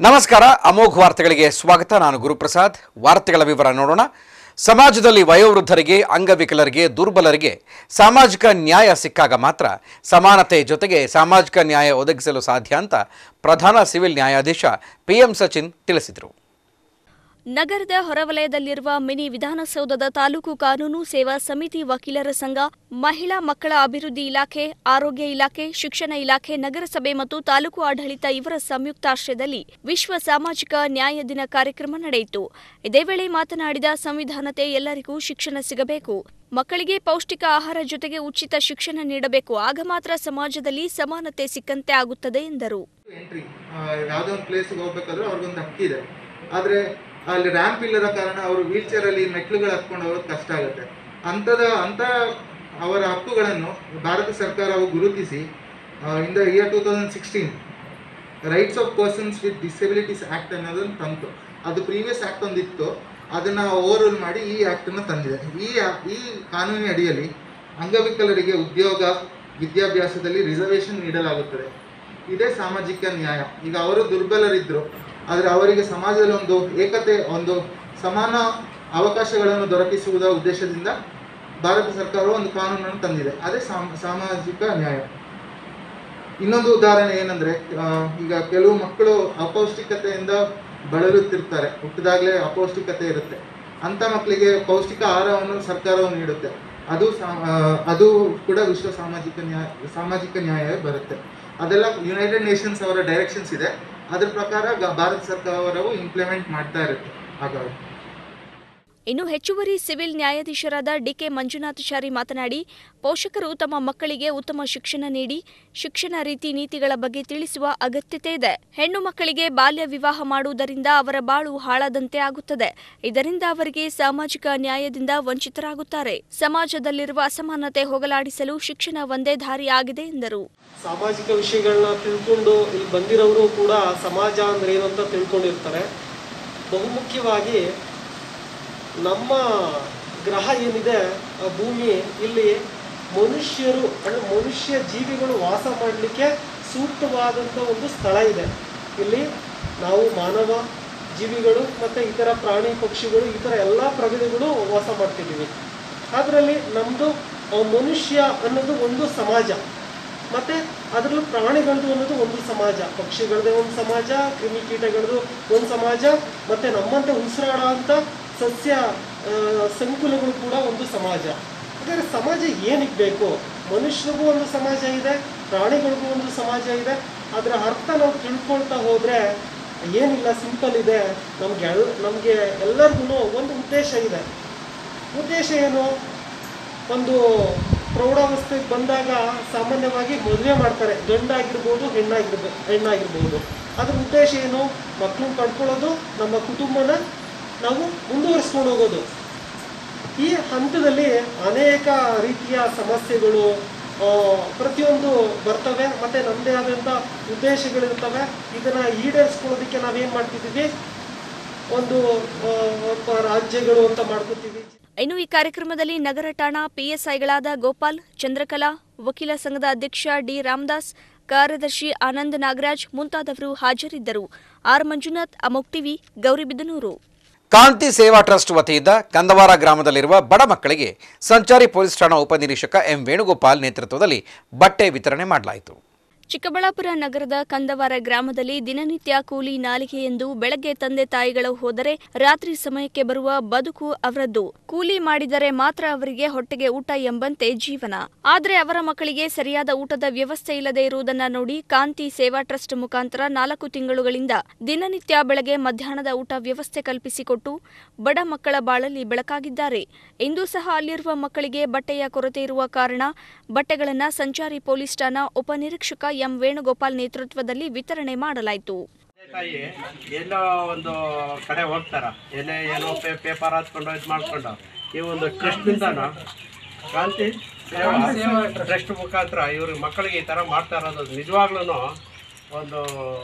ನಮಸ್ಕಾರ ಅಮೋಘ ವಾರ್ತೆಗಳಿಗೆ ಸ್ವಾಗತ ನಾನು ಗುರುಪ್ರಸಾದ್ ವಾರ್ತೆಗಳ ವಿವರ ನೋಡೋಣ ಸಮಾಜದಲ್ಲಿ ವಯೋವೃದ್ಧರಿಗೆ ಅಂಗವಿಕಲರಿಗೆ ದುರ್ಬಲರಿಗೆ ಸಾಮಾಜಿಕ ನ್ಯಾಯ ಸಿಕ್ಕಾಗ ಮಾತ್ರ ಸಮಾನತೆ ಜೊತೆಗೆ ಸಾಮಾಜಿಕ ನ್ಯಾಯ ಒದಗಿಸಲು ಸಾಧ್ಯ ಅಂತ ಪ್ರಧಾನ ಸಿವಿಲ್ ನ್ಯಾಯಾಧೀಶ ಪಿಎಂ ಸಚಿನ್ ತಿಳಿಸಿದರು ನಗರದ ಹೊರವಲಯದಲ್ಲಿರುವ ಮಿನಿ ವಿಧಾನಸೌಧದ ತಾಲೂಕು ಕಾನೂನು ಸೇವಾ ಸಮಿತಿ ವಕೀಲರ ಸಂಘ ಮಹಿಳಾ ಮಕ್ಕಳ ಅಭಿವೃದ್ಧಿ ಇಲಾಖೆ ಆರೋಗ್ಯ ಇಲಾಖೆ ಶಿಕ್ಷಣ ಇಲಾಖೆ ನಗರಸಭೆ ಮತ್ತು ತಾಲೂಕು ಆಡಳಿತ ಇವರ ಸಂಯುಕ್ತಾಶ್ರಯದಲ್ಲಿ ವಿಶ್ವ ಸಾಮಾಜಿಕ ನ್ಯಾಯ ದಿನ ಕಾರ್ಯಕ್ರಮ ನಡೆಯಿತು ಇದೇ ವೇಳೆ ಮಾತನಾಡಿದ ಸಂವಿಧಾನತೆ ಎಲ್ಲರಿಗೂ ಶಿಕ್ಷಣ ಸಿಗಬೇಕು ಮಕ್ಕಳಿಗೆ ಪೌಷ್ಟಿಕ ಆಹಾರ ಜೊತೆಗೆ ಉಚಿತ ಶಿಕ್ಷಣ ನೀಡಬೇಕು ಆಗ ಮಾತ್ರ ಸಮಾಜದಲ್ಲಿ ಸಮಾನತೆ ಸಿಕ್ಕಂತೆ ಆಗುತ್ತದೆ ಎಂದರು ಎಂಟ್ರಿ ಯಾವುದೋ ಒಂದು ಪ್ಲೇಸ್ಗೆ ಹೋಗ್ಬೇಕಾದ್ರೆ ಅವ್ರಿಗೊಂದು ಹಕ್ಕಿದೆ ಆದರೆ ಅಲ್ಲಿ ರ್ಯಾಂಪ್ ಇಲ್ಲದ ಕಾರಣ ಅವರು ವೀಲ್ ಚೇರಲ್ಲಿ ಮೆಟ್ಲುಗಳು ಹತ್ಕೊಂಡು ಹೋಗೋದು ಕಷ್ಟ ಆಗುತ್ತೆ ಅಂಥದ ಅಂಥ ಅವರ ಹಕ್ಕುಗಳನ್ನು ಭಾರತ ಸರ್ಕಾರವು ಗುರುತಿಸಿ in the year two thousand sixteen rights of persons with disabilities act ಅನ್ನೋದನ್ನು ತಂತು ಅದು ಪ್ರೀವಿಯಸ್ ಆ್ಯಕ್ಟ್ ಒಂದಿತ್ತು ಅದನ್ನು ಓವರ್ ರೂಲ್ ಮಾಡಿ ಈ ಆ್ಯಕ್ಟನ್ನು ತಂದಿದೆ ಈ ಆ- ಈ ಕಾನೂನಿನ ಅಡಿಯಲ್ಲಿ ಅಂಗವಿಕಲರಿಗೆ ಉದ್ಯೋಗ ವಿದ್ಯಾಭ್ಯಾಸದಲ್ಲಿ ರಿಸರ್ವೇಷನ್ ನೀಡಲಾಗುತ್ತದೆ ಇದೇ ಸಾಮಾಜಿಕ ನ್ಯಾಯ ಈಗ ಅವರು ದುರ್ಬಲರಿದ್ದರು ಆದರೆ ಅವರಿಗೆ ಸಮಾಜದಲ್ಲಿ ಒಂದು ಏಕತೆ ಒಂದು ಸಮಾನ ಅವಕಾಶಗಳನ್ನು ದೊರಕಿಸುವುದರ ಉದ್ದೇಶದಿಂದ ಭಾರತ ಸರ್ಕಾರವು ಒಂದು ಕಾನೂನನ್ನು ತಂದಿದೆ ಅದೇ ಸಾಮ ಸಾಮಾಜಿಕ ನ್ಯಾಯ ಇನ್ನೊಂದು ಉದಾಹರಣೆ ಏನಂದ್ರೆ ಆ, ಈಗ ಕೆಲವು ಮಕ್ಕಳು ಅಪೌಷ್ಟಿಕತೆಯಿಂದ ಬಳಲುತ್ತಿರ್ತಾರೆ ಹುಟ್ಟಿದಾಗಲೇ ಅಪೌಷ್ಟಿಕತೆ ಇರುತ್ತೆ ಅಂಥ ಮಕ್ಕಳಿಗೆ ಪೌಷ್ಟಿಕ ಆಹಾರವನ್ನು ಸರ್ಕಾರವು ನೀಡುತ್ತೆ ಅದು ಸಾ- ಆ, ಅದು ಕೂಡ ವಿಶ್ವ ಸಾಮಾಜಿಕ ನ್ಯಾಯ ಸಾಮಾಜಿಕ ನ್ಯಾಯ ಬರುತ್ತೆ ಅದೆಲ್ಲ ಯುನೈಟೆಡ್ ನೇಷನ್ಸ್ ಅವರ ಡೈರೆಕ್ಷನ್ಸ್ ಇದೆ ಅದ್ರ ಪ್ರಕಾರ ಗ- ಭಾರತ ಸರ್ಕಾರವು ಇಂಪ್ಲಿಮೆಂಟ್ ಮಾಡ್ತಾ ಇರುತ್ತೆ ಹಾಗಾಗಿ ಇನ್ನು ಹೆಚ್ಚುವರಿ ಸಿವಿಲ್ ನ್ಯಾಯಾಧೀಶರಾದ ಡಿಕೆ ಮಂಜುನಾಥಚಾರಿ ಮಾತನಾಡಿ ಪೋಷಕರು ತಮ್ಮ ಮಕ್ಕಳಿಗೆ ಉತ್ತಮ ಶಿಕ್ಷಣ ನೀಡಿ ಶಿಕ್ಷಣ ರೀತಿ ನೀತಿಗಳ ಬಗ್ಗೆ ತಿಳಿಸುವ ಅಗತ್ಯತೆ ಇದೆ ಹೆಣ್ಣು ಮಕ್ಕಳಿಗೆ ಬಾಲ್ಯ ವಿವಾಹ ಮಾಡುವುದರಿಂದ ಅವರ ಬಾಳು ಹಾಳಾದಂತೆ ಆಗುತ್ತದೆ ಇದರಿಂದ ಅವರಿಗೆ ಸಾಮಾಜಿಕ ನ್ಯಾಯದಿಂದ ವಂಚಿತರಾಗುತ್ತಾರೆ ಸಮಾಜದಲ್ಲಿರುವ ಅಸಮಾನತೆ ಹೋಗಲಾಡಿಸಲು ಶಿಕ್ಷಣ ಒಂದೇ ದಾರಿ ಆಗಿದೆ ಎಂದರು ಸಾಮಾಜಿಕ ವಿಷಯಗಳನ್ನ ತಿಳ್ಕೊಂಡು ಇಲ್ಲಿ ಬಂದಿರೋರು ಕೂಡ ಸಮಾಜ ಅಂದ್ರೆ ಏನು ಅಂತ ತಿಳ್ಕೊಂಡಿರ್ತಾರೆ ಬಹುಮುಖ್ಯವಾಗಿ ನಮ್ಮ ಗ್ರಹ ಏನಿದೆ ಆ ಭೂಮಿ ಇಲ್ಲಿ ಮನುಷ್ಯರು ಅಂದರೆ ಮನುಷ್ಯ ಜೀವಿಗಳು ವಾಸ ಮಾಡಲಿಕ್ಕೆ ಸೂಕ್ತವಾದಂಥ ಒಂದು ಸ್ಥಳ ಇದೆ ಇಲ್ಲಿ ನಾವು ಮಾನವ ಜೀವಿಗಳು ಮತ್ತು ಇತರ ಪ್ರಾಣಿ ಪಕ್ಷಿಗಳು ಈ ಥರ ಎಲ್ಲ ಪ್ರಭೇದಗಳು ವಾಸ ಮಾಡ್ತಿದ್ದೀವಿ ಅದರಲ್ಲಿ ನಮ್ಮದು ಮನುಷ್ಯ ಅನ್ನೋದು ಒಂದು ಸಮಾಜ ಮತ್ತೆ ಅದರಲ್ಲೂ ಪ್ರಾಣಿಗಳದ್ದು ಅನ್ನೋದು ಒಂದು ಸಮಾಜ ಪಕ್ಷಿಗಳದೇ ಒಂದು ಸಮಾಜ ಕ್ರಿಮಿಕೀಟಗಳದ್ದು ಒಂದು ಸಮಾಜ ಮತ್ತೆ ನಮ್ಮಂತೆ ಉಸಿರಾಡೋ ಅಂತ ಸಸ್ಯ ಆ, ಸಂಕುಲಗಳು ಕೂಡ ಒಂದು ಸಮಾಜ ಹಾಗಾದ್ರೆ ಸಮಾಜ ಏನಕ್ಕೆ ಬೇಕು ಮನುಷ್ಯರಿಗೂ ಒಂದು ಸಮಾಜ ಇದೆ ಪ್ರಾಣಿಗಳಿಗೂ ಒಂದು ಸಮಾಜ ಇದೆ ಅದರ ಅರ್ಥ ನಾವು ತಿಳ್ಕೊಳ್ತಾ ಹೋದ್ರೆ ಏನಿಲ್ಲ ಸಿಂಪಲ್ ಇದೆ ನಮ್ಗೆ ಎಲ್ ನಮಗೆ ಎಲ್ಲರಿಗೂ ಒಂದು ಉದ್ದೇಶ ಇದೆ ಉದ್ದೇಶ ಏನು ಒಂದು ಪ್ರೌಢಾವಸ್ಥೆಗೆ ಬಂದಾಗ ಸಾಮಾನ್ಯವಾಗಿ ಮದುವೆ ಮಾಡ್ತಾರೆ ಗಂಡಾಗಿರ್ಬೋದು ಹೆಣ್ಣಾಗಿರ್ಬೋದು ಹೆಣ್ಣಾಗಿರ್ಬೋದು ಅದ್ರ ಉದ್ದೇಶ ಏನು ಮಕ್ಕಳನ್ನ ಪಡ್ಕೊಳ್ಳೋದು ನಮ್ಮ ಕುಟುಂಬನ ನಾವು ಮುಂದುವರಿಸ್ಕೊಂಡು ಹೋಗೋದು ಈ ಹಂತದಲ್ಲಿ ಅನೇಕ ರೀತಿಯ ಸಮಸ್ಯೆಗಳು ಆ, ಪ್ರತಿಯೊಂದು ಬರ್ತವೆ ಮತ್ತೆ ನಮ್ಮದೇ ಆದಂಥ ಉದ್ದೇಶಗಳಿರ್ತವೆ ಇದನ್ನ ಈಡೇರಿಸ್ಕೊಳ್ಳೋದಕ್ಕೆ ನಾವೇನು ಮಾಡ್ತಿದ್ದೀವಿ ಒಂದು ಆ, ಪ- ರಾಜ್ಯಗಳು ಅಂತ ಮಾಡ್ಕೋತೀವಿ ಇನ್ನು ಈ ಕಾರ್ಯಕ್ರಮದಲ್ಲಿ ನಗರ ಠಾಣಾ ಪಿಎಸ್ಐಗಳಾದ ಗೋಪಾಲ್ ಚಂದ್ರಕಲಾ ವಕೀಲ ಸಂಘದ ಅಧ್ಯಕ್ಷ ಡಿ ರಾಮದಾಸ್ ಕಾರ್ಯದರ್ಶಿ ಆನಂದ್ ನಾಗರಾಜ್ ಮುಂತಾದವರು ಹಾಜರಿದ್ದರು ಆರ್ ಮಂಜುನಾಥ್ ಅಮೋಕ್ ಟಿವಿ ಗೌರಿಬಿದನೂರು ಕಾಂತಿ ಸೇವಾ ಟ್ರಸ್ಟ್ ವತಿಯಿಂದ ಕಂದವಾರ ಗ್ರಾಮದಲ್ಲಿರುವ ಬಡ ಮಕ್ಕಳಿಗೆ ಸಂಚಾರಿ ಪೊಲೀಸ್ ಠಾಣಾ ಉಪನಿರೀಕ್ಷಕ ಎಂ ವೇಣುಗೋಪಾಲ್ ನೇತೃತ್ವದಲ್ಲಿ ಬಟ್ಟೆ ವಿತರಣೆ ಮಾಡಲಾಯಿತು ಚಿಕ್ಕಬಳ್ಳಾಪುರ ನಗರದ ಕಂದವಾರ ಗ್ರಾಮದಲ್ಲಿ ದಿನನಿತ್ಯ ಕೂಲಿ ನಾಲಿಗೆ ಎಂದು ಬೆಳಗ್ಗೆ ತಂದೆ ತಾಯಿಗಳು ಹೋದರೆ ರಾತ್ರಿ ಸಮಯಕ್ಕೆ ಬರುವ ಬದುಕು ಅವರದ್ದು ಕೂಲಿ ಮಾಡಿದರೆ ಮಾತ್ರ ಅವರಿಗೆ ಹೊಟ್ಟೆಗೆ ಊಟ ಎಂಬಂತೆ ಜೀವನ ಆದರೆ ಅವರ ಮಕ್ಕಳಿಗೆ ಸರಿಯಾದ ಊಟದ ವ್ಯವಸ್ಥೆ ಇಲ್ಲದೆ ಇರುವುದನ್ನ ನೋಡಿ ಕಾಂತಿ ಸೇವಾ ಟ್ರಸ್ಟ್ ಮುಖಾಂತರ ನಾಲ್ಕು ತಿಂಗಳುಗಳಿಂದ ದಿನನಿತ್ಯ ಬೆಳಗ್ಗೆ ಮಧ್ಯಾಹ್ನದ ಊಟ ವ್ಯವಸ್ಥೆ ಕಲ್ಪಿಸಿಕೊಟ್ಟು ಬಡ ಮಕ್ಕಳ ಬಾಳಲ್ಲಿ ಬೆಳಕಾಗಿದ್ದಾರೆ ಇಂದು ಸಹ ಅಲ್ಲಿರುವ ಮಕ್ಕಳಿಗೆ ಬಟ್ಟೆಯ ಕೊರತೆ ಇರುವ ಕಾರಣ ಬಟ್ಟೆಗಳನ್ನು ಸಂಚಾರಿ ಪೊಲೀಸ್ ಠಾಣಾ ಉಪನಿರೀಕ್ಷಕ ಎಂ ವೇಣುಗೋಪಾಲ್ ನೇತೃತ್ವದಲ್ಲಿ ವಿತರಣೆ ಮಾಡಲಾಯಿತು ತಾಯಿ ಎಲ್ಲೋ ಒಂದು ಕಡೆ ಹೋಗ್ತಾರ ಎಲ್ಲೇ ಏನೋ ಪೇ ಪೇಪರ್ ಹಾಕ್ಕೊಂಡು ಇದು ಮಾಡ್ಕೊಂಡು ಈ ಒಂದು ಟ್ರಸ್ಟ್ನಿಂದನೂ ಕ್ರಾಂತಿ ಟ್ರಸ್ಟ್ ಮುಖಾಂತರ ಇವ್ರ ಮಕ್ಕಳಿಗೆ ಈ ಥರ ಮಾಡ್ತಾ ಇರೋದು ನಿಜವಾಗ್ಲೂ ಒಂದು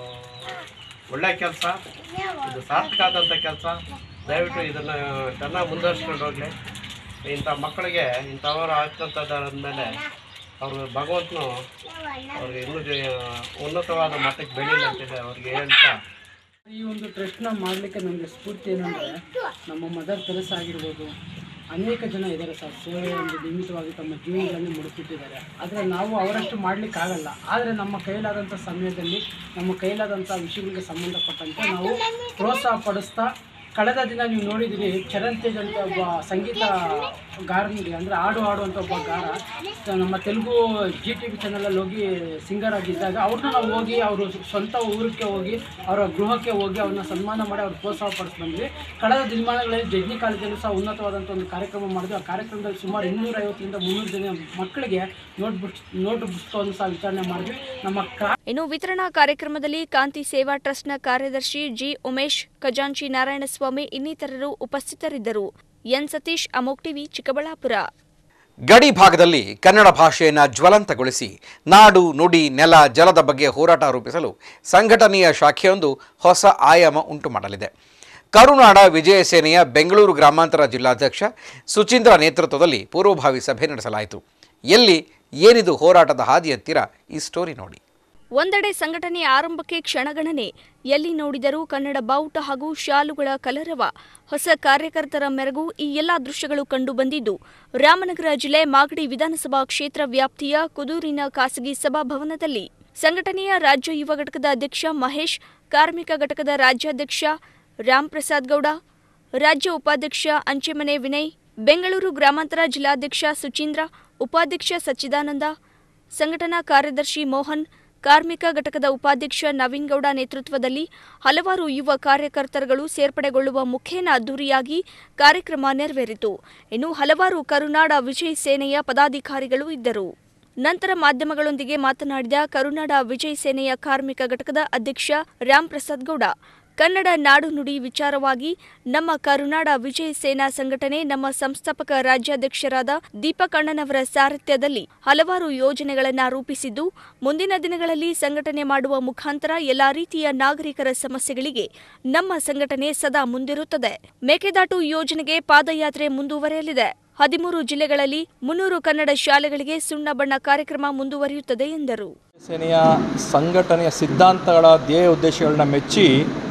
ಒಳ್ಳೆ ಕೆಲಸ ಇದು ಸಾರ್ಥಕ ಆದಂಥ ಕೆಲಸ ದಯವಿಟ್ಟು ಇದನ್ನು ಚೆನ್ನಾಗಿ ಮುಂದುವರ್ಸ್ಕೊಂಡು ಹೋಗಲಿ ಇಂಥ ಮಕ್ಕಳಿಗೆ ಇಂಥವರು ಆಗ್ತಂಥದ್ದಾದ್ಮೇಲೆ ಅವರು ಭಗವಂತನು ಅವ್ರಿಗೆ ಇನ್ನೂ ಜ- ಉನ್ನತವಾದ ಮಟ್ಟಕ್ಕೆ ಬೆಳೀಲಿ ಅಂತೇಳಿ ಅವ್ರಿಗೆ ಹೇಳ್ತಾ ಈ ಒಂದು ಟ್ರಸ್ಟ್ನ ಮಾಡಲಿಕ್ಕೆ ನಮಗೆ ಸ್ಫೂರ್ತಿ ಏನಂದರೆ ನಮ್ಮ ಮದರ್ ತೆರಸ್ ಆಗಿರ್ಬೋದು ಅನೇಕ ಜನ ಇದ್ದಾರೆ ಸರ್ ಸೇವೆ ಒಂದು ನಿಮಿತ್ತವಾಗಿ ತಮ್ಮ ಜೀವನಗಳನ್ನು ಮುಡುತ್ತಿಟ್ಟಿದ್ದಾರೆ ಆದರೆ ನಾವು ಅವರಷ್ಟು ಮಾಡಲಿಕ್ಕಾಗಲ್ಲ ಆದರೆ ನಮ್ಮ ಕೈಲಾದಂಥ ಸಮಯದಲ್ಲಿ ನಮ್ಮ ಕೈಲಾದಂಥ ವಿಷಯಗಳಿಗೆ ಸಂಬಂಧಪಟ್ಟಂತೆ ನಾವು ಪ್ರೋತ್ಸಾಹ ಪಡಿಸ್ತಾ ಕಳೆದ ದಿನ ನೀವು ನೋಡಿದಿರಿ ಚರಣ್ ತೇಜ್ ಅಂತ ಒಬ್ಬ ಸಂಗೀತ ಗಾರನಿಗೆ ಅಂದರೆ ಹಾಡು ಹಾಡುವಂಥ ಒಬ್ಬ ಗಾರ ತ- ನಮ್ಮ ತೆಲುಗು ಜಿ ಟಿ ವಿ ಚಾನಲಲ್ಲಿ ಹೋಗಿ ಸಿಂಗರ್ ಆಗಿದ್ದಾಗ ಅವ್ರನ್ನ ನಾವು ಹೋಗಿ ಅವರು ಸ್ವಂತ ಊರಿಗೆ ಹೋಗಿ ಅವರ ಗೃಹಕ್ಕೆ ಹೋಗಿ ಅವ್ರನ್ನ ಸನ್ಮಾನ ಮಾಡಿ ಅವ್ರು ಪ್ರೋತ್ಸಾಹ ಪಡಿಸಿ ಬಂದ್ವಿ ಕಳೆದ ದಿನಮಾನಗಳಲ್ಲಿ ಜಜ್ನಿ ಕಾಲೇಜಲ್ಲೂ ಸಹ ಉನ್ನತವಾದಂಥ ಒಂದು ಕಾರ್ಯಕ್ರಮ ಮಾಡಿದ್ವಿ ಆ ಕಾರ್ಯಕ್ರಮದಲ್ಲಿ ಸುಮಾರು ಇನ್ನೂರೈವತ್ತರಿಂದ ಮುನ್ನೂರು ಜನ ಮಕ್ಕಳಿಗೆ ನೋಟ್ ಬುಕ್ ನೋಟ್ ಪುಸ್ತಕವನ್ನು ಸಹ ವಿತರಣೆ ಮಾಡಿದ್ವಿ ನಮ್ಮ ಕ್ರಾ ಇನ್ನು ವಿತರಣಾ ಕಾರ್ಯಕ್ರಮದಲ್ಲಿ ಕಾಂತಿ ಸೇವಾ ಟ್ರಸ್ಟ್ನ ಕಾರ್ಯದರ್ಶಿ ಜಿ ಉಮೇಶ್ ಖಜಾಂಚಿ ನಾರಾಯಣಸ್ವಾಮಿ ಇನ್ನಿತರರು ಉಪಸ್ಥಿತರಿದ್ದರು ಎನ್ ಸತೀಶ್ ಅಮೋಕ್ ಟಿವಿ ಚಿಕ್ಕಬಳ್ಳಾಪುರ ಗಡಿ ಭಾಗದಲ್ಲಿ ಕನ್ನಡ ಭಾಷೆಯನ್ನು ಜ್ವಲಂತಗೊಳಿಸಿ ನಾಡು ನುಡಿ ನೆಲ ಜಲದ ಬಗ್ಗೆ ಹೋರಾಟ ರೂಪಿಸಲು ಸಂಘಟನೆಯ ಶಾಖೆಯೊಂದು ಹೊಸ ಆಯಾಮ ಉಂಟು ಮಾಡಲಿದೆ ಕರುನಾಡ ವಿಜಯ ಸೇನೆಯ ಬೆಂಗಳೂರು ಗ್ರಾಮಾಂತರ ಜಿಲ್ಲಾಧ್ಯಕ್ಷ ಸುಚೀಂದ್ರ ನೇತೃತ್ವದಲ್ಲಿ ಪೂರ್ವಭಾವಿ ಸಭೆ ನಡೆಸಲಾಯಿತು ಎಲ್ಲಿ ಏನಿದು ಹೋರಾಟದ ಹಾದಿ ಹತ್ತಿರ ಈ ಸ್ಟೋರಿ ನೋಡಿ ಒಂದೆಡೆ ಸಂಘಟನೆಯ ಆರಂಭಕ್ಕೆ ಕ್ಷಣಗಣನೆ ಎಲ್ಲಿ ನೋಡಿದರೂ ಕನ್ನಡ ಬಾವುಟ ಹಾಗೂ ಶಾಲುಗಳ ಕಲರವ ಹೊಸ ಕಾರ್ಯಕರ್ತರ ಮೆರಗು ಈ ಎಲ್ಲಾ ದೃಶ್ಯಗಳು ಕಂಡುಬಂದಿದ್ದು ರಾಮನಗರ ಜಿಲ್ಲೆ ಮಾಗಡಿ ವಿಧಾನಸಭಾ ಕ್ಷೇತ್ರ ವ್ಯಾಪ್ತಿಯ ಕುದೂರಿನ ಖಾಸಗಿ ಸಭಾಭವನದಲ್ಲಿ ಸಂಘಟನೆಯ ರಾಜ್ಯ ಯುವ ಘಟಕದ ಅಧ್ಯಕ್ಷ ಮಹೇಶ್ ಕಾರ್ಮಿಕ ಘಟಕದ ರಾಜ್ಯಾಧ್ಯಕ್ಷ ರಾಮ್ ಪ್ರಸಾದ್ ಗೌಡ ರಾಜ್ಯ ಉಪಾಧ್ಯಕ್ಷ ಅಂಚೆಮನೆ ವಿನಯ್ ಬೆಂಗಳೂರು ಗ್ರಾಮಾಂತರ ಜಿಲ್ಲಾಧ್ಯಕ್ಷ ಸುಚೀಂದ್ರ ಉಪಾಧ್ಯಕ್ಷ ಸಚ್ಚಿದಾನಂದ ಸಂಘಟನಾ ಕಾರ್ಯದರ್ಶಿ ಮೋಹನ್ ಕಾರ್ಮಿಕ ಘಟಕದ ಉಪಾಧ್ಯಕ್ಷ ನವೀನ್ ಗೌಡ ನೇತೃತ್ವದಲ್ಲಿ ಹಲವಾರು ಯುವ ಕಾರ್ಯಕರ್ತರುಗಳು ಸೇರ್ಪಡೆಗೊಳ್ಳುವ ಮುಖೇನ ಅದ್ದೂರಿಯಾಗಿ ಕಾರ್ಯಕ್ರಮ ನೆರವೇರಿತು ಇನ್ನು ಹಲವಾರು ಕರುನಾಡ ವಿಜಯ್ ಸೇನೆಯ ಪದಾಧಿಕಾರಿಗಳು ಇದ್ದರು ನಂತರ ಮಾಧ್ಯಮಗಳೊಂದಿಗೆ ಮಾತನಾಡಿದ ಕರುನಾಡ ವಿಜಯ್ ಸೇನೆಯ ಕಾರ್ಮಿಕ ಘಟಕದ ಅಧ್ಯಕ್ಷ ರಾಮ್ ಪ್ರಸಾದ್ ಗೌಡ ಕನ್ನಡ ನಾಡು ನುಡಿ ವಿಚಾರವಾಗಿ ನಮ್ಮ ಕರುನಾಡ ವಿಜಯ ಸೇನಾ ಸಂಘಟನೆ ನಮ್ಮ ಸಂಸ್ಥಾಪಕ ರಾಜ್ಯಾಧ್ಯಕ್ಷರಾದ ದೀಪಕ್ ಅಣ್ಣನವರ ಸಾರಥ್ಯದಲ್ಲಿ ಹಲವಾರು ಯೋಜನೆಗಳನ್ನು ರೂಪಿಸಿದ್ದು ಮುಂದಿನ ದಿನಗಳಲ್ಲಿ ಸಂಘಟನೆ ಮಾಡುವ ಮುಖಾಂತರ ಎಲ್ಲಾ ರೀತಿಯ ನಾಗರಿಕರ ಸಮಸ್ಯೆಗಳಿಗೆ ನಮ್ಮ ಸಂಘಟನೆ ಸದಾ ಮುಂದಿರುತ್ತದೆ ಮೇಕೆದಾಟು ಯೋಜನೆಗೆ ಪಾದಯಾತ್ರೆ ಮುಂದುವರೆಯಲಿದೆ ಹದಿಮೂರು ಜಿಲ್ಲೆಗಳಲ್ಲಿ ಮುನ್ನೂರು ಕನ್ನಡ ಶಾಲೆಗಳಿಗೆ ಸುಣ್ಣ ಬಣ್ಣ ಕಾರ್ಯಕ್ರಮ ಮುಂದುವರಿಯುತ್ತದೆ ಎಂದರು ಸೇನೆಯ ಸಂಘಟನೆಯ ಸಿದ್ಧಾಂತಗಳ ಧ್ಯೇಯ ಉದ್ದೇಶಗಳನ್ನ ಮೆಚ್ಚಿ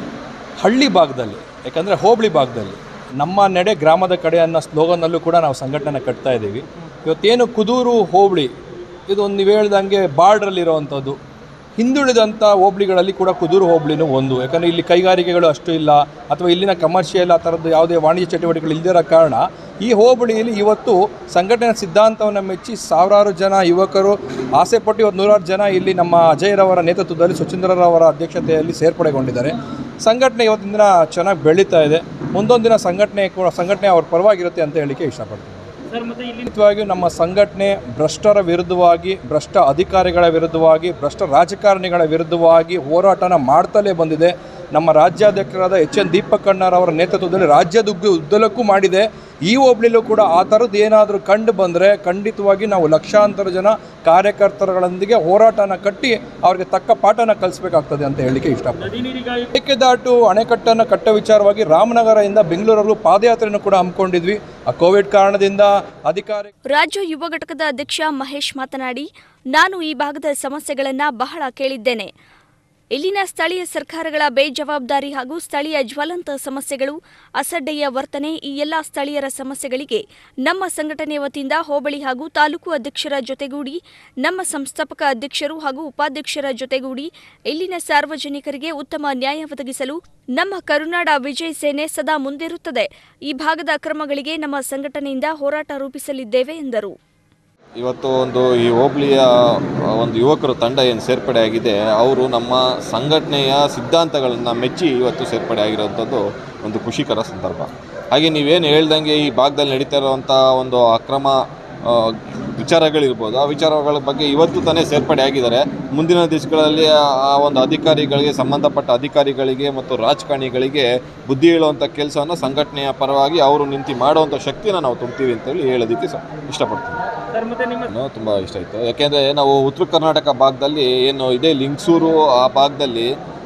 ಹಳ್ಳಿ ಭಾಗದಲ್ಲಿ ಯಾಕಂದರೆ ಹೋಬಳಿ ಭಾಗದಲ್ಲಿ ನಮ್ಮ ನಡೆ ಗ್ರಾಮದ ಕಡೆ ಅನ್ನೋ ಸ್ಲೋಗನ್ನಲ್ಲೂ ಕೂಡ ನಾವು ಸಂಘಟನೆ ಕಟ್ತಾ ಇದ್ದೀವಿ ಇವತ್ತೇನು ಕುದೂರು ಹೋಬಳಿ ಇದು ಒಂದು ನೀವು ಹೇಳ್ದಂಗೆ ಬಾರ್ಡ್ರಲ್ಲಿರುವಂಥದ್ದು ಹಿಂದುಳಿದಂಥ ಹೋಬಳಿಗಳಲ್ಲಿ ಕೂಡ ಕುದೂರು ಹೋಬಳಿನೂ ಒಂದು ಯಾಕಂದರೆ ಇಲ್ಲಿ ಕೈಗಾರಿಕೆಗಳು ಅಷ್ಟು ಇಲ್ಲ ಅಥವಾ ಇಲ್ಲಿನ ಕಮರ್ಷಿಯಲ್ ಆ ಥರದ್ದು ಯಾವುದೇ ವಾಣಿಜ್ಯ ಚಟುವಟಿಕೆಗಳು ಇಲ್ಲದಿರೋ ಕಾರಣ ಈ ಹೋಬಳಿಯಲ್ಲಿ ಇವತ್ತು ಸಂಘಟನೆ ಸಿದ್ಧಾಂತವನ್ನು ಮೆಚ್ಚಿ ಸಾವಿರಾರು ಜನ ಯುವಕರು ಆಸೆಪಟ್ಟು ಇವತ್ತು ನೂರಾರು ಜನ ಇಲ್ಲಿ ನಮ್ಮ ಅಜಯ್ರವರ ನೇತೃತ್ವದಲ್ಲಿ ಸುಚೀಂದ್ರರವರ ಅಧ್ಯಕ್ಷತೆಯಲ್ಲಿ ಸೇರ್ಪಡೆಗೊಂಡಿದ್ದಾರೆ ಸಂಘಟನೆ ಇವತ್ತಿನ ದಿನ ಚೆನ್ನಾಗಿ ಬೆಳೀತಾ ಇದೆ ಮುಂದೊಂದು ದಿನ ಸಂಘಟನೆ ಕೂಡ ಸಂಘಟನೆ ಅವ್ರ ಪರವಾಗಿರುತ್ತೆ ಅಂತ ಹೇಳಲಿಕ್ಕೆ ಇಷ್ಟಪಡ್ತೀನಿ ಖಂಡಿತವಾಗಿಯೂ ನಮ್ಮ ಸಂಘಟನೆ ಭ್ರಷ್ಟರ ವಿರುದ್ಧವಾಗಿ ಭ್ರಷ್ಟ ಅಧಿಕಾರಿಗಳ ವಿರುದ್ಧವಾಗಿ ಭ್ರಷ್ಟ ರಾಜಕಾರಣಿಗಳ ವಿರುದ್ಧವಾಗಿ ಹೋರಾಟನ ಮಾಡ್ತಲೇ ಬಂದಿದೆ ನಮ್ಮ ರಾಜ್ಯಾಧ್ಯಕ್ಷರಾದ ಎಚ್ ಎನ್ ದೀಪಕ್ಕಣ್ಣರವರ ನೇತೃತ್ವದಲ್ಲಿ ರಾಜ್ಯದುಗ್ಗ ಉದ್ದಲಕ್ಕೂ ಮಾಡಿದೆ ಈ ಹೋಬಳಿಲೂ ಕೂಡ ಆ ಥರದ್ದು ಏನಾದರೂ ಕಂಡು ಬಂದರೆ ಖಂಡಿತವಾಗಿ ನಾವು ಲಕ್ಷಾಂತರ ಜನ ಕಾರ್ಯಕರ್ತರುಗಳೊಂದಿಗೆ ಹೋರಾಟನ ಕಟ್ಟಿ ಅವ್ರಿಗೆ ತಕ್ಕ ಪಾಠನ ಕಲಿಸ್ಬೇಕಾಗ್ತದೆ ಅಂತ ಹೇಳಲಿಕ್ಕೆ ಇಷ್ಟಪಡ್ತೀನಿ ಮೇಕೆದಾಟು ಅಣೆಕಟ್ಟನ್ನು ಕಟ್ಟೋ ವಿಚಾರವಾಗಿ ರಾಮನಗರದಿಂದ ಬೆಂಗಳೂರಲ್ಲೂ ಪಾದಯಾತ್ರೆಯನ್ನು ಕೂಡ ಹಮ್ಮಿಕೊಂಡಿದ್ವಿ ಆ ಕೋವಿಡ್ ಕಾರಣದಿಂದ ಅಧಿಕಾರಿ ರಾಜ್ಯ ಯುವ ಘಟಕದ ಅಧ್ಯಕ್ಷ ಮಹೇಶ್ ಮಾತನಾಡಿ ನಾನು ಈ ಭಾಗದ ಸಮಸ್ಯೆಗಳನ್ನ ಬಹಳ ಕೇಳಿದ್ದೇನೆ ಇಲ್ಲಿನ ಸ್ಥಳೀಯ ಸರ್ಕಾರಗಳ ಬೇಜವಾಬ್ದಾರಿ ಹಾಗೂ ಸ್ಥಳೀಯ ಜ್ವಲಂತ ಸಮಸ್ಯೆಗಳು ಅಸಡ್ಡೆಯ ವರ್ತನೆ ಈ ಎಲ್ಲ ಸ್ಥಳೀಯರ ಸಮಸ್ಯೆಗಳಿಗೆ ನಮ್ಮ ಸಂಘಟನೆ ವತಿಯಿಂದ ಹೋಬಳಿ ಹಾಗೂ ತಾಲೂಕು ಅಧ್ಯಕ್ಷರ ಜೊತೆಗೂಡಿ ನಮ್ಮ ಸಂಸ್ಥಾಪಕ ಅಧ್ಯಕ್ಷರು ಹಾಗೂ ಉಪಾಧ್ಯಕ್ಷರ ಜೊತೆಗೂಡಿ ಇಲ್ಲಿನ ಸಾರ್ವಜನಿಕರಿಗೆ ಉತ್ತಮ ನ್ಯಾಯ ಒದಗಿಸಲು ನಮ್ಮ ಕರುನಾಡ ವಿಜಯ್ ಸೇನೆ ಸದಾ ಮುಂದಿರುತ್ತದೆ ಈ ಭಾಗದ ಅಕ್ರಮಗಳಿಗೆ ನಮ್ಮ ಸಂಘಟನೆಯಿಂದ ಹೋರಾಟ ರೂಪಿಸಲಿದ್ದೇವೆ ಎಂದರು ಇವತ್ತು ಒಂದು ಈ ಹೋಬಳಿಯ ಆ, ಒಂದು ಯುವಕರು ತಂಡ ಏನು ಸೇರ್ಪಡೆ ಆಗಿದೆ ಅವರು ನಮ್ಮ ಸಂಘಟನೆಯ ಸಿದ್ಧಾಂತಗಳನ್ನು ಮೆಚ್ಚಿ ಇವತ್ತು ಸೇರ್ಪಡೆ ಆಗಿರೋವಂಥದ್ದು ಒಂದು ಖುಷಿಕರ ಸಂದರ್ಭ ಹಾಗೆ ನೀವೇನು ಹೇಳ್ದಂಗೆ ಈ ಭಾಗದಲ್ಲಿ ನಡೀತಾ ಇರುವಂಥ ಒಂದು ಅಕ್ರಮ ಆ, ವಿಚಾರಗಳಿರ್ಬೋದು ಆ ವಿಚಾರಗಳ ಬಗ್ಗೆ ಇವತ್ತು ತಾನೇ ಸೇರ್ಪಡೆ ಆಗಿದ್ದಾರೆ ಮುಂದಿನ ದಿವಸಗಳಲ್ಲಿ ಆ- ಆ ಒಂದು ಅಧಿಕಾರಿಗಳಿಗೆ ಸಂಬಂಧಪಟ್ಟ ಅಧಿಕಾರಿಗಳಿಗೆ ಮತ್ತು ರಾಜಕಾರಣಿಗಳಿಗೆ ಬುದ್ಧಿ ಹೇಳುವಂಥ ಕೆಲಸವನ್ನು ಸಂಘಟನೆಯ ಪರವಾಗಿ ಅವರು ನಿಂತು ಮಾಡುವಂಥ ಶಕ್ತಿನ ನಾವು ತುಂಬ್ತೀವಿ ಅಂತೇಳಿ ಹೇಳೋದಕ್ಕೆ ಸ ಇಷ್ಟಪಡ್ತೀನಿ ನಾನು ತುಂಬ ಇಷ್ಟ ಆಯಿತು ಯಾಕೆಂದರೆ ನಾವು ಉತ್ತರ ಕರ್ನಾಟಕ ಭಾಗದಲ್ಲಿ ಏನು ಇದೆ ಲಿಂಗಸೂರು ಆ ಭಾಗದಲ್ಲಿ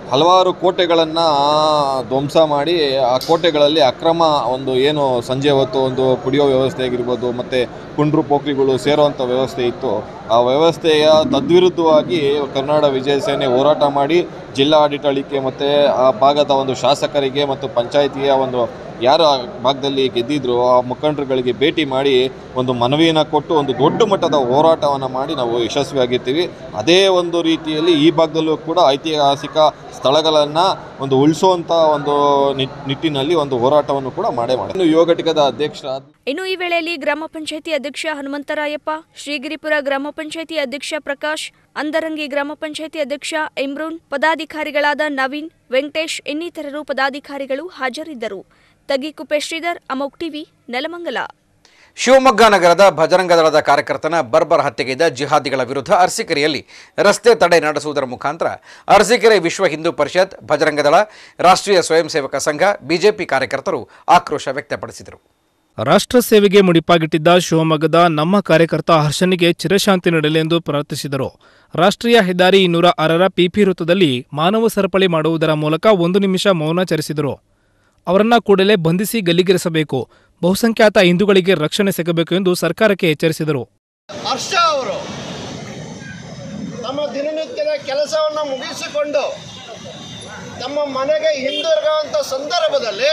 ಹಲವಾರು ಕೋಟೆಗಳನ್ನು ಧ್ವಂಸ ಮಾಡಿ ಆ ಕೋಟೆಗಳಲ್ಲಿ ಅಕ್ರಮ ಒಂದು ಏನು ಸಂಜೆ ಹೊತ್ತು ಒಂದು ಕುಡಿಯೋ ವ್ಯವಸ್ಥೆ ಆಗಿರ್ಬೋದು ಮತ್ತು ಕುಂಡ್ರು ಪೋಖ್ರಿಗಳು ಸೇರುವಂಥ ವ್ಯವಸ್ಥೆ ಇತ್ತು ಆ ವ್ಯವಸ್ಥೆಯ ತದ್ವಿರುದ್ಧವಾಗಿ ಕರ್ನಾಟಕ ವಿಜಯ ಸೇನೆ ಹೋರಾಟ ಮಾಡಿ ಜಿಲ್ಲಾ ಆಡಳಿತಕ್ಕೆ ಮತ್ತು ಆ ಭಾಗದ ಒಂದು ಶಾಸಕರಿಗೆ ಮತ್ತು ಪಂಚಾಯಿತಿಯ ಒಂದು ಯಾರು ಆ ಭಾಗದಲ್ಲಿ ಗೆದ್ದಿದ್ರು ಆ ಮುಖಂಡರುಗಳಿಗೆ ಭೇಟಿ ಮಾಡಿ ಒಂದು ಮನವಿಯನ್ನು ಕೊಟ್ಟು ಒಂದು ದೊಡ್ಡ ಮಟ್ಟದ ಹೋರಾಟವನ್ನು ಮಾಡಿ ನಾವು ಯಶಸ್ವಿಯಾಗಿರ್ತೀವಿ ಅದೇ ಒಂದು ರೀತಿಯಲ್ಲಿ ಈ ಭಾಗದಲ್ಲೂ ಕೂಡ ಐತಿಹಾಸಿಕ ಸ್ಥಳಗಳನ್ನು ಒಂದು ಉಳಿಸುವಂಥ ಒಂದು ನಿಟ್- ನಿಟ್ಟಿನಲ್ಲಿ ಒಂದು ಹೋರಾಟವನ್ನು ಕೂಡ ಮಾಡೇ ಮಾಡಿ ಇನ್ನು ಯುವ ಘಟಕದ ಅಧ್ಯಕ್ಷ ಇನ್ನು ಈ ವೇಳೆಯಲ್ಲಿ ಗ್ರಾಮ ಪಂಚಾಯಿತಿ ಅಧ್ಯಕ್ಷ ಹನುಮಂತರಾಯಪ್ಪ ಶ್ರೀಗಿರಿಪುರ ಗ್ರಾಮ ಪಂಚಾಯಿತಿ ಅಧ್ಯಕ್ಷ ಪ್ರಕಾಶ್ ಅಂದರಂಗಿ ಗ್ರಾಮ ಪಂಚಾಯಿತಿ ಅಧ್ಯಕ್ಷ ಇಮ್ರೂನ್ ಪದಾಧಿಕಾರಿಗಳಾದ ನವೀನ್ ವೆಂಕಟೇಶ್ ಇನ್ನಿತರರು ಪದಾಧಿಕಾರಿಗಳು ಹಾಜರಿದ್ದರು ತಗಿಕುಪ್ಪೆ ಶ್ರೀಧರ್ ಅಮೋಕ್ ಟಿವಿ ನೆಲಮಂಗಲ ಶಿವಮೊಗ್ಗ ನಗರದ ಭಜರಂಗ ದಳದ ಕಾರ್ಯಕರ್ತನ ಬರ್ಬರ ಹತ್ಯೆಗೈದ ಜಿಹಾದಿಗಳ ವಿರುದ್ಧ ಅರಸೀಕೆರೆಯಲ್ಲಿ ರಸ್ತೆ ತಡೆ ನಡೆಸುವುದರ ಮುಖಾಂತರ ಅರಸೀಕೆರೆ ವಿಶ್ವ ಹಿಂದೂ ಪರಿಷತ್ ಭಜರಂಗ ದಳ ರಾಷ್ಟ್ರೀಯ ಸ್ವಯಂ ಸೇವಕ ಸಂಘ ಬಿಜೆಪಿ ಕಾರ್ಯಕರ್ತರು ಆಕ್ರೋಶ ವ್ಯಕ್ತಪಡಿಸಿದರು ರಾಷ್ಟ್ರ ಸೇವೆಗೆ ಮುಡಿಪಾಗಿಟ್ಟಿದ್ದ ಶಿವಮೊಗ್ಗದ ನಮ್ಮ ಕಾರ್ಯಕರ್ತ ಹರ್ಷನಿಗೆ ಚಿರಶಾಂತಿ ನೀಡಲಿ ಎಂದು ಪ್ರಾರ್ಥಿಸಿದರು ರಾಷ್ಟ್ರೀಯ ಹೆದ್ದಾರಿ ಇನ್ನೂರ ಆರರ ಪಿಪಿ ವೃತ್ತದಲ್ಲಿ ಮಾನವ ಸರಪಳಿ ಮಾಡುವುದರ ಮೂಲಕ ಒಂದು ನಿಮಿಷ ಮೌನಾಚರಿಸಿದರು ಅವರನ್ನ ಕೂಡಲೇ ಬಂಧಿಸಿ ಗಲ್ಲಿಗೇರಿಸಬೇಕು ಬಹುಸಂಖ್ಯಾತ ಹಿಂದೂಗಳಿಗೆ ರಕ್ಷಣೆ ಸಿಗಬೇಕು ಎಂದು ಸರ್ಕಾರಕ್ಕೆ ಎಚ್ಚರಿಸಿದರು ಹರ್ಷ ಅವರು ತಮ್ಮ ದಿನನಿತ್ಯದ ಕೆಲಸವನ್ನು ಮುಗಿಸಿಕೊಂಡು ತಮ್ಮ ಮನೆಗೆ ಹಿಂದಿರುಗುವಂಥ ಸಂದರ್ಭದಲ್ಲಿ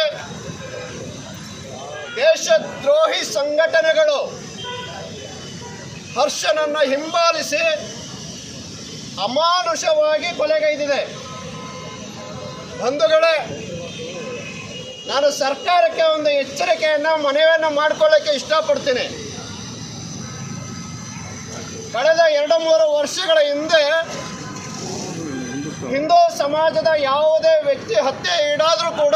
ದೇಶದ್ರೋಹಿ ಸಂಘಟನೆಗಳು ಹರ್ಷನನ್ನು ಹಿಂಬಾಲಿಸಿ ಅಮಾನುಷವಾಗಿ ಕೊಲೆಗೈದಿದೆ ಬಂಧುಗಳೇ ನಾನು ಸರ್ಕಾರಕ್ಕೆ ಒಂದು ಎಚ್ಚರಿಕೆಯನ್ನು ಮನವಿಯನ್ನು ಮಾಡಿಕೊಳ್ಳೋಕ್ಕೆ ಇಷ್ಟಪಡ್ತೀನಿ ಕಳೆದ ಎರಡು ಮೂರು ವರ್ಷಗಳ ಹಿಂದೆ ಹಿಂದೂ ಸಮಾಜದ ಯಾವುದೇ ವ್ಯಕ್ತಿ ಹತ್ಯೆ ಈಡಾದರೂ ಕೂಡ